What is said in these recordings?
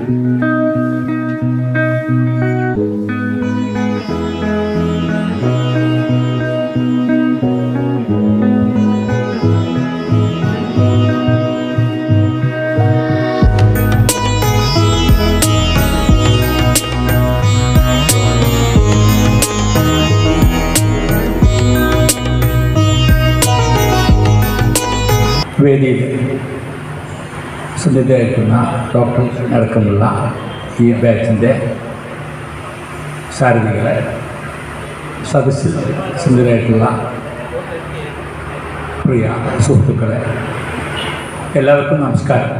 വേദിയിൽ സുന്ദരിയായിരിക്കുന്ന ഡോക്ടർ അടക്കമുള്ള ഈ ബാച്ചിൻ്റെ സാരഥികളെ സദസ്സിൽ സുന്ദരായിട്ടുള്ള പ്രിയ സുഹൃത്തുക്കളെ എല്ലാവർക്കും നമസ്കാരം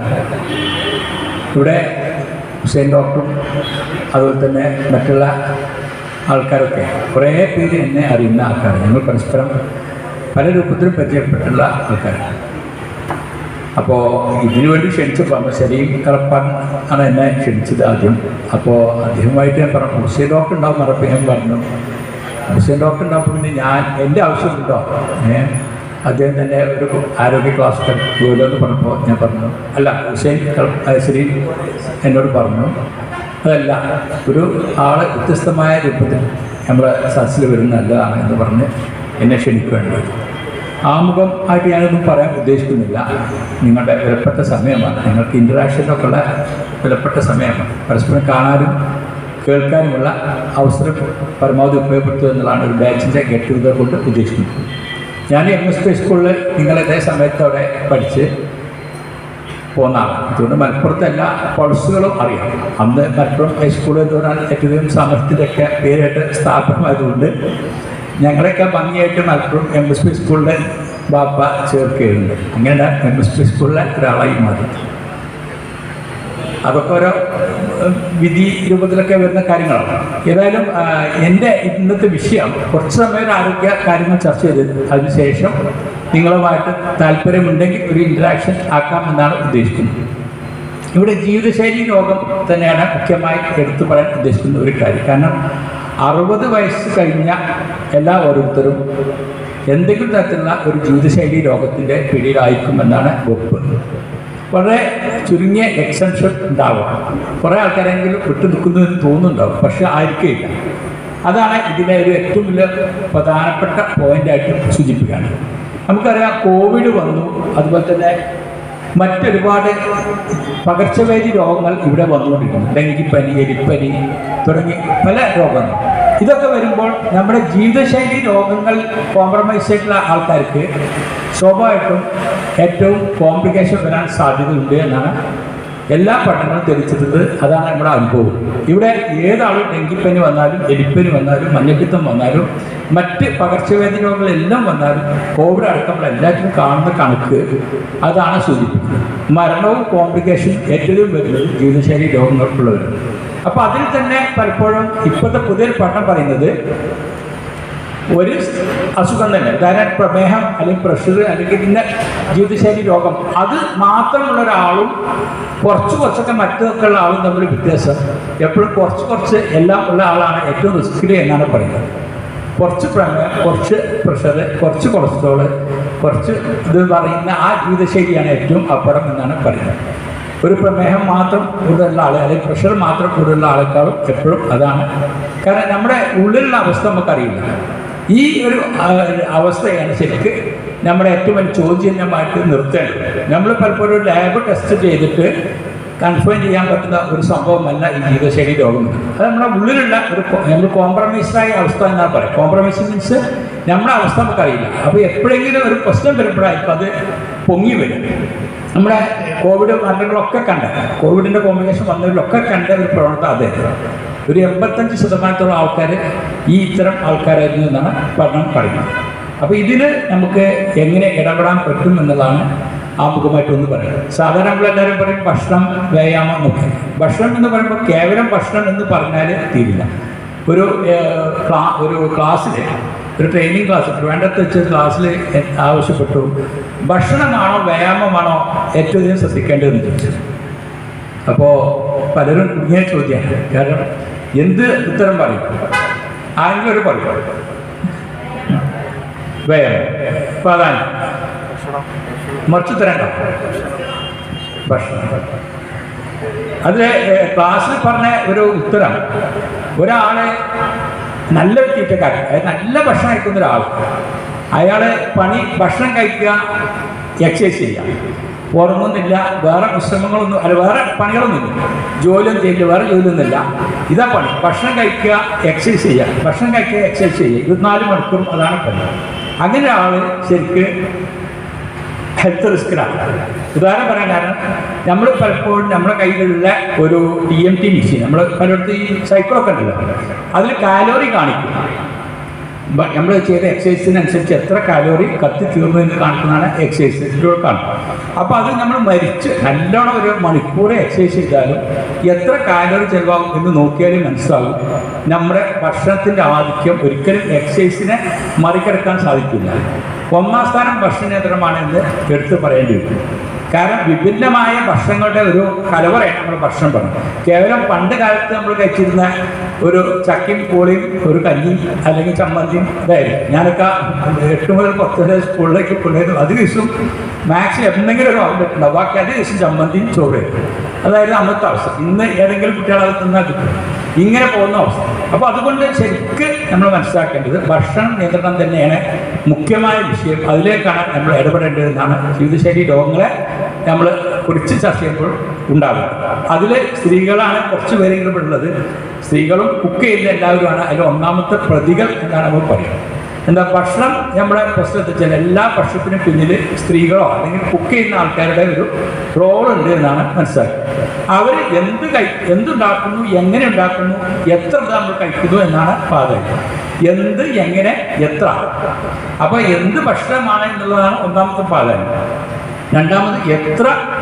ഇവിടെ ഹുസൈൻ ഡോക്ടറും അതുപോലെ തന്നെ മറ്റുള്ള ആൾക്കാരൊക്കെ കുറേ പേര് എന്നെ അറിയുന്ന ആൾക്കാരാണ് ഞങ്ങൾ പരസ്പരം പല രൂപത്തിലും പരിചയപ്പെട്ടുള്ള ആൾക്കാരാണ് അപ്പോൾ ഇതിനു വേണ്ടി ക്ഷണിച്ചപ്പോൾ ശരിയും കളപ്പാൻ ആണ് എന്നെ ക്ഷണിച്ചത് ആദ്യം അപ്പോൾ അദ്ദേഹമായിട്ട് ഞാൻ പറഞ്ഞു ഹുസൈൻ ഡോക്ടർ ഉണ്ടാവും പറഞ്ഞപ്പോൾ ഞാൻ പറഞ്ഞു ഹുസൈൻ ഡോക്ടർ ഉണ്ടാകുമ്പോൾ പിന്നെ ഞാൻ എൻ്റെ ആവശ്യമുണ്ടോ ഏ അദ്ദേഹം തന്നെ ഒരു ആരോഗ്യ ക്ലാസ് ജോലി എന്ന് പറഞ്ഞപ്പോൾ ഞാൻ പറഞ്ഞു അല്ല ഹുസൈൻ ശരി എന്നോട് പറഞ്ഞു അതല്ല ഒരു ആൾ വ്യത്യസ്തമായ രൂപത്തിൽ നമ്മുടെ സദസ്സിൽ വരുന്ന നല്ലതാണ് എന്ന് പറഞ്ഞ് എന്നെ ക്ഷണിക്കുകയാണ് ചെയ്തത്. ആമുഖം ആയിട്ട് ഞാനൊന്നും പറയാൻ ഉദ്ദേശിക്കുന്നില്ല നിങ്ങളുടെ വിലപ്പെട്ട സമയമാണ് നിങ്ങൾക്ക് ഇൻറ്ററാക്ഷനൊക്കെ ഉള്ള വിലപ്പെട്ട സമയമാണ് പരസ്പരം കാണാനും കേൾക്കാനുമുള്ള അവസരം പരമാവധി ഉപയോഗപ്പെടുത്തുക എന്നുള്ളതാണ് ഒരു ബാച്ചിൻ്റെ ഗെറ്റ് ടുഗദർ കൊണ്ട് ഉദ്ദേശിക്കുന്നത് ഞാൻ എം എസ് പി സ്കൂളിൽ നിങ്ങൾ ഇതേ സമയത്ത് അവിടെ പഠിച്ച് പോകുന്ന ആളാണ് അതുകൊണ്ട് മലപ്പുറത്തെ എല്ലാ പൾസുകളും അറിയാം അന്ന് മലപ്പുറം ഹൈസ്കൂൾ എന്ന് പറഞ്ഞാൽ ഏറ്റവും സാമർത്ഥ്യത്തിലൊക്കെ പേരിട്ട് സ്ഥാപനമായതുകൊണ്ട് ഞങ്ങളെയൊക്കെ ഭംഗിയായിട്ട് മലപ്പുറം എം എസ് പി സ്കൂളിലെ ബാപ്പ ചേർക്കുകയുണ്ട് അങ്ങനെ എം എസ് പി സ്കൂളിലെ ഒരാളായി മാറി അതൊക്കെ ഓരോ ഏഹ്, വിധി രൂപത്തിലൊക്കെ വരുന്ന കാര്യങ്ങളാണ് ഏതായാലും ആ, എൻ്റെ ഇന്നത്തെ വിഷയം കുറച്ച് സമയം ഒരു ആരോഗ്യ കാര്യങ്ങൾ ചർച്ച ചെയ്ത് അതിനുശേഷം നിങ്ങളുമായിട്ട് താല്പര്യമുണ്ടെങ്കിൽ ഒരു ഇൻറ്ററാക്ഷൻ ആക്കാമെന്നാണ് ഉദ്ദേശിക്കുന്നത് ഇവിടെ ജീവിതശൈലി രോഗം തന്നെയാണ് മുഖ്യമായി എടുത്തു പറയാൻ ഉദ്ദേശിക്കുന്ന ഒരു കാര്യം കാരണം അറുപത് വയസ്സ് കഴിഞ്ഞ എല്ലാ ഓരോരുത്തരും എന്തെങ്കിലും തരത്തിലുള്ള ഒരു ജീവിതശൈലി രോഗത്തിൻ്റെ പിടിയിലായിരിക്കുമെന്നാണ് വകുപ്പ് വളരെ ചുരുങ്ങിയ എക്സെൻഷൻ ഉണ്ടാവും കുറേ ആൾക്കാരെങ്കിലും വിട്ടു നിൽക്കുന്നു എന്ന് തോന്നുന്നുണ്ടാവും പക്ഷെ ആയിരിക്കില്ല അതാണ് ഇതിലെ ഒരു ഏറ്റവും വലിയ പ്രധാനപ്പെട്ട പോയിന്റായിട്ട് സൂചിപ്പിക്കുകയാണ് നമുക്കറിയാം കോവിഡ് വന്നു അതുപോലെ തന്നെ മറ്റൊരുപാട് പകർച്ചവ്യാധി രോഗങ്ങൾ ഇവിടെ വന്നുകൊണ്ടിരിക്കുന്നു ഡെങ്കിപ്പനി എലിപ്പനി തുടങ്ങി പല രോഗങ്ങൾ ഇതൊക്കെ വരുമ്പോൾ നമ്മുടെ ജീവിതശൈലി രോഗങ്ങൾ കോംപ്രമൈസ് ആയിട്ടുള്ള ആൾക്കാർക്ക് സ്വാഭാവികമായിട്ടും ഏറ്റവും കോംപ്ലിക്കേഷൻ വരാൻ സാധ്യതയുണ്ട് എന്നാണ് എല്ലാ പഠനങ്ങളും തെളിയിച്ചിട്ടുണ്ട് അതാണ് നമ്മുടെ അനുഭവം ഇവിടെ ഏതാളും ഡെങ്കിപ്പനി വന്നാലും എലിപ്പനി വന്നാലും മഞ്ഞപ്പിത്തം വന്നാലും മറ്റ് പകർച്ചവ്യാധി രോഗങ്ങളെല്ലാം വന്നാലും കോവിഡ് അടക്കമുള്ള എല്ലാറ്റിനും കാണുന്ന കണക്ക് അതാണ് സൂചിപ്പിക്കുന്നത് മരണവും കോംപ്ലിക്കേഷനും ഏറ്റവും വരുന്നത് ജീവിതശൈലി രോഗങ്ങൾക്കുള്ളവരാണ് അപ്പോൾ അതിൽ തന്നെ പലപ്പോഴും ഇപ്പോഴത്തെ പുതിയൊരു പഠനം പറയുന്നത് ഒരു അസുഖം തന്നെ ഉദാഹരണം പ്രമേഹം അല്ലെങ്കിൽ പ്രഷർ അല്ലെങ്കിൽ ഇന്ന ജീവിതശൈലി രോഗം അത് മാത്രമുള്ള ഒരാളും കുറച്ച് കുറച്ചൊക്കെ മറ്റൊക്കെ ഉള്ള ആളും തമ്മിൽ വ്യത്യാസം എപ്പോഴും കുറച്ച് കുറച്ച് എല്ലാം ഉള്ള ആളാണ് ഏറ്റവും റിസ്കിൽ എന്നാണ് പറയുന്നത് കുറച്ച് പ്രമേഹം കുറച്ച് പ്രഷർ കുറച്ച് കൊളസ്ട്രോള് കുറച്ച് ഇത് പറയുന്ന ആ ജീവിതശൈലിയാണ് ഏറ്റവും അപകടം എന്നാണ് പറയുന്നത് ഒരു പ്രമേഹം മാത്രം കൂടുതലുള്ള ആൾ അല്ലെങ്കിൽ പ്രഷർ മാത്രം കൂടുതലുള്ള ആളെക്കാളും എപ്പോഴും അതാണ് കാരണം നമ്മുടെ ഉള്ളിലുള്ള അവസ്ഥ നമുക്കറിയില്ല ഈ ഒരു ആ, അവസ്ഥയാണ് ശരിക്ക് നമ്മുടെ ഏറ്റവും വലിയ ചോദ്യമായിട്ട് നിർത്തേണ്ടത് നമ്മൾ പലപ്പോഴും ഒരു ലാബ് ടെസ്റ്റ് ചെയ്തിട്ട് കൺഫേം ചെയ്യാൻ പറ്റുന്ന ഒരു സംഭവമല്ല ഈ ജീവിതശൈലി രോഗം അത് നമ്മുടെ ഉള്ളിലുള്ള ഒരു കോ- നമ്മൾ കോംപ്രമൈസ്ഡായ അവസ്ഥ എന്നാണ് പറയുക കോംപ്രമൈസ് മീൻസ് നമ്മുടെ അവസ്ഥ നമുക്കറിയില്ല അപ്പോൾ എപ്പോഴെങ്കിലും ഒരു പ്രശ്നം വരുമ്പോഴായിരിക്കും അത് പൊങ്ങി വരും നമ്മുടെ കോവിഡ് മരണങ്ങളൊക്കെ കണ്ട കോവിഡിൻ്റെ കോമ്പിനേഷൻ വന്നവരിലൊക്കെ കണ്ട ഒരു പ്രവണത അതെ ഒരു എൺപത്തഞ്ച് ശതമാനത്തോളം ആൾക്കാർ ഈ ഇത്തരം ആൾക്കാരായിരുന്നു എന്നാണ് പഠനം പറയുന്നത് അപ്പോൾ ഇതിൽ നമുക്ക് എങ്ങനെ ഇടപെടാൻ പറ്റും എന്നുള്ളതാണ് ആമുഖമായിട്ട് ഒന്ന് പറയുന്നത് സാധാരണ നമ്മളെല്ലാവരും പറയും ഭക്ഷണം വ്യായാമം എന്നൊക്കെ ഭക്ഷണം എന്ന് പറയുമ്പോൾ കേവലം ഭക്ഷണം എന്ന് പറഞ്ഞാൽ തീരില്ല ഒരു ഏഹ്, ക്ലാ ഒരു ക്ലാസ്സിൽ ഒരു ട്രെയിനിങ് ക്ലാസ് ട്രിവാൻഡ്രത്ത് വെച്ച് ക്ലാസ്സിൽ ആവശ്യപ്പെട്ടു ഭക്ഷണമാണോ വ്യായാമമാണോ ഏറ്റവും അധികം ശ്രദ്ധിക്കേണ്ടതെന്ന് ചോദിച്ചു അപ്പോൾ പലരും കുടുങ്ങിയ ചോദ്യമാണ് കാരണം എന്ത് ഉത്തരം പറയും ആരെങ്കിലും ഒരു പറയും വ്യായാമം പ്രാധാന്യം മറിച്ച് തരണ്ട ഭക്ഷണം അതിൽ ക്ലാസ്സിൽ പറഞ്ഞ ഒരു ഉത്തരം ഒരാള് നല്ലൊരു തീറ്റക്കാരൻ അതായത് നല്ല ഭക്ഷണം കഴിക്കുന്ന ഒരാൾ അയാള് പണി ഭക്ഷണം കഴിക്കുക എക്സസൈസ് ചെയ്യുക ഉറങ്ങുന്നില്ല വേറെ വിശ്രമങ്ങളൊന്നും അല്ല വേറെ പണികളൊന്നുമില്ല ജോലിയൊന്നും ചെയ്യില്ല വേറെ ജോലിയൊന്നുമില്ല ഇതാ പണി ഭക്ഷണം കഴിക്കുക എക്സസൈസ് ചെയ്യുക ഭക്ഷണം കഴിക്കുക എക്സസൈസ് ചെയ്യുക ഇരുപത്തിനാല് മണിക്കൂറും അതാണ് പണി അങ്ങനെ ആള് ശരിക്ക് ഹെൽത്ത് റിസ്ക്കിലാണ് ഉദാഹരണം പറയാൻ കാരണം നമ്മൾ പലപ്പോഴും നമ്മുടെ കയ്യിലുള്ള ഒരു ടി എം ടി മെഷീൻ നമ്മൾ പലയിടത്ത് ഈ സൈക്കിളൊക്കെ ഉണ്ടല്ലോ അതിൽ കാലോറി കാണിക്കും നമ്മൾ ചെയ്ത എക്സസൈസിനനുസരിച്ച് എത്ര കാലോറി കത്തി തീർന്നു എന്ന് കാണിക്കുന്നതാണ് എക്സസൈസിലൂടെ കാണും അപ്പോൾ അത് നമ്മൾ മരിച്ച് നല്ലോണം ഒരു മണിക്കൂർ എക്സസൈസ് ചെയ്താലും എത്ര കാലോറി ചെലവാകും എന്ന് നോക്കിയാലേ മനസ്സിലാവും നമ്മുടെ ഭക്ഷണത്തിൻ്റെ ആധിക്യം ഒരിക്കലും എക്സസൈസിനെ മറികടക്കാൻ സാധിക്കില്ല ഒന്നാം സ്ഥാനം ഭക്ഷണ നിയന്ത്രണമാണ് എന്ന് എടുത്തു പറയേണ്ടി വരും കാരണം വിഭിന്നമായ ഭക്ഷണങ്ങളുടെ ഒരു കലവറയാണ് നമ്മൾ ഭക്ഷണം പറഞ്ഞു കേവലം പണ്ട് കാലത്ത് നമ്മൾ കഴിച്ചിരുന്ന ഒരു ചക്കയും പൂളിയും ഒരു കഞ്ഞിയും അല്ലെങ്കിൽ ചമ്മന്തിയും ഇതായിരുന്നു ഞാനൊക്കെ എട്ട് മുതൽ പത്ത് വരെ സ്കൂളിലേക്ക് കൊണ്ടുവരുന്നു അത് ദിവസവും മാക്സിമം എന്തെങ്കിലും ഒരു ഓർമ്മ ഉണ്ടാവും ബാക്കി അത് ദിവസം ചമ്മന്തിയും ചോറായിരുന്നു അതായിരുന്നു അന്നത്തെ അവസ്ഥ ഇന്ന് ഏതെങ്കിലും കുട്ടികൾ അത് തിന്നാൽ കിട്ടും ഇങ്ങനെ പോകുന്ന അവസ്ഥ അപ്പോൾ അതുകൊണ്ട് ശരിക്ക് നമ്മൾ മനസ്സിലാക്കേണ്ടത് ഭക്ഷണ നിയന്ത്രണം തന്നെയാണ് മുഖ്യമായ വിഷയം അതിലേക്കാണ് നമ്മൾ ഇടപെടേണ്ടതെന്നാണ് ജീവിതശൈലി രോഗങ്ങളെ നമ്മൾ കുറിച്ച് ചർച്ച ചെയ്യുമ്പോൾ ഉണ്ടാകും അതിൽ സ്ത്രീകളാണ് കുറച്ച് പേരെങ്കിലും ഉള്ളത് സ്ത്രീകളും കുക്ക് ചെയ്യുന്ന എല്ലാവരുമാണ് അതിൽ ഒന്നാമത്തെ പ്രതികൾ എന്നാണ് നമ്മൾ പറയുന്നത് എന്താ ഭക്ഷണം നമ്മുടെ പ്രശ്നത്തിൽ എല്ലാ ഭക്ഷണത്തിനും പിന്നിൽ സ്ത്രീകളോ അല്ലെങ്കിൽ കുക്ക് ചെയ്യുന്ന ആൾക്കാരുടെ ഒരു റോൾ ഉണ്ട് എന്നാണ് മനസ്സിലാക്കുന്നത് അവർ എന്ത് കഴി എന്തുണ്ടാക്കുന്നു എങ്ങനെ ഉണ്ടാക്കുന്നു എത്ര ഇത് നമ്മൾ കഴിക്കുന്നു എന്നാണ് പ്രാധാന്യം എന്ത് എങ്ങനെ എത്ര അപ്പോൾ എന്ത് ഭക്ഷണമാണ് എന്നുള്ളതാണ് ഒന്നാമത്തെ പ്രാധാന്യം രണ്ടാമത് എത്ര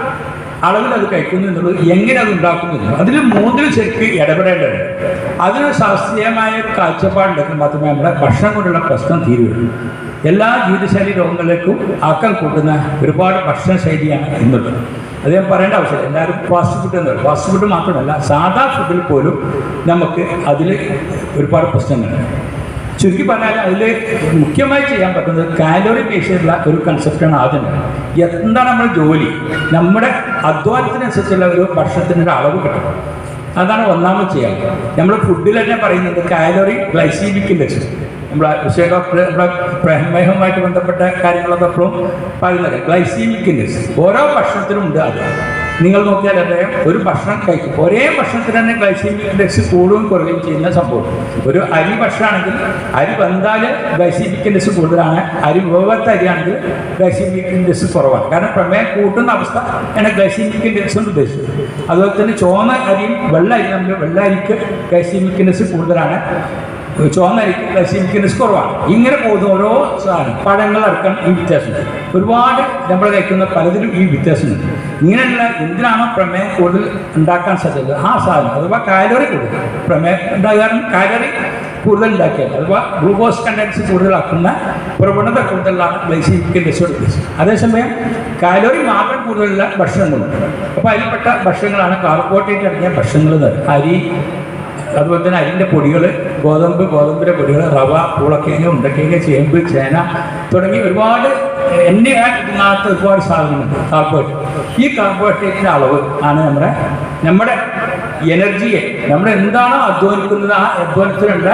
അളവിൽ അത് കഴിക്കുന്നു എന്നുള്ളത് എങ്ങനെ അത് ഉണ്ടാക്കുന്നു എന്നുള്ളത് അതിൽ മൂന്നിൽ ശരിക്ക് ഇടപെടേണ്ടതുണ്ട് അതിന് ശാസ്ത്രീയമായ കാഴ്ചപ്പാടുണ്ടെങ്കിൽ മാത്രമേ നമ്മുടെ ഭക്ഷണം കൊണ്ടുള്ള പ്രശ്നം തീരുകയുള്ളൂ എല്ലാ ജീവിതശൈലി രോഗങ്ങളിലേക്കും ആക്കം കൂട്ടുന്ന ഒരുപാട് ഭക്ഷണശൈലിയാണ് ഇന്നുള്ളത് അത് ഞാൻ പറയേണ്ട ആവശ്യമില്ല എല്ലാവരും ഫാസ്റ്റ് ഫുഡ് എന്ന് പറയും ഫാസ്റ്റ് ഫുഡ് മാത്രമല്ല സാധാ ഫുഡിൽ പോലും നമുക്ക് അതിൽ ഒരുപാട് പ്രശ്നങ്ങളുണ്ട് ചുരുക്കി പറഞ്ഞാൽ അതിൽ മുഖ്യമായി ചെയ്യാൻ പറ്റുന്നത് കാലോറി ബേസിലുള്ള ഒരു കൺസെപ്റ്റാണ് ആദ്യം എന്താണ് നമ്മുടെ ജോലി നമ്മുടെ അധ്വാനത്തിനനുസരിച്ചുള്ള ഒരു ഭക്ഷണത്തിൻ്റെ ഒരു അളവ് കിട്ടണം അതാണ് ഒന്നാമത് ചെയ്യാൻ നമ്മൾ ഫുഡിൽ തന്നെ പറയുന്നത് കാലോറി ഗ്ലൈസീമിക് ഇൻഡെക്സ് നമ്മളെ വിഷയ ഡോക്ടർ നമ്മുടെ പ്രമേഹവുമായിട്ട് ബന്ധപ്പെട്ട കാര്യങ്ങളൊക്കെ എപ്പോഴും പറയുന്നത് ഗ്ലൈസീമിക് ഇൻഡെക്സ് ഓരോ ഭക്ഷണത്തിനും ഉണ്ട് അത് നിങ്ങൾ നോക്കിയാൽ അറിയാം ഒരു ഭക്ഷണം കഴിക്കും ഒരേ ഭക്ഷണത്തിന് തന്നെ ഗ്ലൈസീമിക് ഇൻഡെക്സ് കൂടുകയും കുറയുകയും ചെയ്യുന്ന സംഭവം ഒരു അരി ഭക്ഷണമാണെങ്കിൽ അരി വന്നാൽ ഗ്ലൈസീമിക് ഇൻഡെക്സ് കൂടുതലാണ് അരി വേവത്ത അരിയാണെങ്കിൽ ഗ്ലൈസീമിക് ഇൻഡെക്സ് കുറവാണ് കാരണം പ്രമേയം കൂട്ടുന്ന അവസ്ഥ ആണ് ഗ്ലൈസീമിക് ഇൻഡെക്സ് കൊണ്ട് ഉദ്ദേശിച്ചത് അതുപോലെ തന്നെ ചുവന്ന അരിയും വെള്ള അരി നമ്മൾ വെള്ള അരിക്ക് ഗ്ലൈസീമിക് ഇൻഡെക്സ് കൂടുതലാണ് ചുവന്ന അരിക്ക് ഗ്ലൈസീമിക് ഇൻഡെക്സ് കുറവാണ് ഇങ്ങനെ പോകുന്ന ഓരോ സാധനം പഴങ്ങളടക്കം ഈ വ്യത്യാസമുണ്ട് ഒരുപാട് നമ്മൾ കഴിക്കുന്ന പലതിലും ഈ വ്യത്യാസമുണ്ട് ഇങ്ങനെയുള്ള എന്തിനാണോ പ്രമേയം കൂടുതൽ ഉണ്ടാക്കാൻ സാധ്യത ആ സാധനം അഥവാ കാലോറി കൂടുതൽ പ്രമേയം ഉണ്ടാകാനും കാലോറി കൂടുതൽ ഉണ്ടാക്കിയാൽ അഥവാ ഗ്ലൂക്കോസ് കണ്ടൻസ് കൂടുതലാക്കുന്ന പ്രവണത കൂടുതലാണ് ഗ്ലൈസീമിക് ഇൻഡെക്സോട് ഉദ്ദേശിച്ചത് അതേസമയം കാലോറി മാത്രം കൂടുതലുള്ള ഭക്ഷണങ്ങളുണ്ട് അപ്പോൾ അതിൽപ്പെട്ട ഭക്ഷണങ്ങളാണ് കാർബോഹൈഡ്രേറ്റ് അടങ്ങിയ ഭക്ഷണങ്ങൾ എന്ന് പറയുന്നത്. അരി അതുപോലെ തന്നെ അരിൻ്റെ പൊടികൾ ഗോതമ്പ് ഗോതമ്പിൻ്റെ പൊടികൾ റവ പൂളക്കേങ്ങ ഉണ്ടക്കേങ്ങ ചേമ്പ് ചേന തുടങ്ങി ഒരുപാട് എണ്ണ ഇതിനകത്ത് ഒരുപാട് സാധനങ്ങളുണ്ട് കാർബോഹൈഡ്രേറ്റ് ഈ കാർബോഹൈഡ്രേറ്റിൻ്റെ അളവ് ആണ് നമ്മുടെ നമ്മുടെ എനർജിയെ നമ്മൾ എന്താണോ അധ്വാനിക്കുന്നത് ആ അധ്വാനത്തിനുള്ള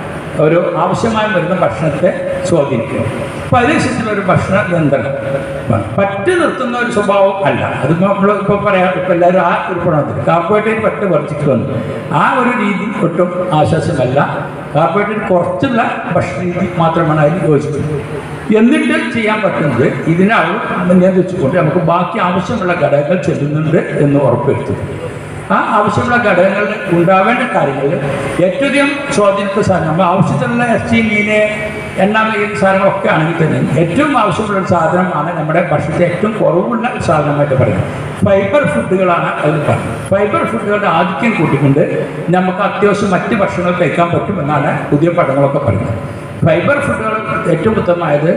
ഒരു ആവശ്യമായി വരുന്ന ഭക്ഷണത്തെ സ്വാധീനിക്കും അപ്പോൾ അതിനനുസരിച്ചുള്ള ഒരു ഭക്ഷണ നിയന്ത്രണം വേണം. പറ്റ് നിർത്തുന്ന ഒരു സ്വഭാവം അല്ല അത് നമ്മൾ ഇപ്പോൾ പറയാം ഇപ്പോൾ എല്ലാവരും ആ ഒരു ഗുണത്തിൽ കാർബോഹൈഡ്രേറ്റ് പറ്റ് വർദ്ധിച്ചു വന്നു ആ ഒരു രീതി ഒട്ടും ആശ്വാസമല്ല കാർബോഹൈഡ്രേറ്റ് കുറച്ചുള്ള ഭക്ഷണ രീതി മാത്രമാണ് അതിന് യോജിക്കുന്നത് എന്നിട്ട് ചെയ്യാൻ പറ്റുന്നത് ഇതിനളവ് നിയന്ത്രിച്ചുകൊണ്ട് നമുക്ക് ബാക്കി ആവശ്യമുള്ള ഘടകങ്ങൾ ചെല്ലുന്നുണ്ട് എന്ന് ഉറപ്പുവരുത്തുന്നു ആ ആവശ്യമുള്ള ഘടകങ്ങളിൽ ഉണ്ടാവേണ്ട കാര്യങ്ങളിൽ ഏറ്റവും അധികം സ്വാധീനത്തെ സാധനം നമ്മൾ ആവശ്യത്തിനുള്ള ഇറച്ചി മീന് എണ്ണ മീൻ സാധനങ്ങളൊക്കെ ആണെങ്കിൽ തന്നെ ഏറ്റവും ആവശ്യമുള്ള ഒരു സാധനമാണ് നമ്മുടെ ഭക്ഷണത്തിൽ ഏറ്റവും കുറവുള്ള സാധനമായിട്ട് പറയുന്നത് ഫൈബർ ഫുഡുകളാണ് അതിൽ പറയുന്നത് ഫൈബർ ഫുഡുകളുടെ ആധിക്യം കൂട്ടിക്കൊണ്ട് നമുക്ക് അത്യാവശ്യം മറ്റ് ഭക്ഷണങ്ങൾ കഴിക്കാൻ പറ്റുമെന്നാണ് പുതിയ പഠനങ്ങളൊക്കെ പറയുന്നത് ഫൈബർ ഫുഡുകൾ ഏറ്റവും ഉത്തമമായത്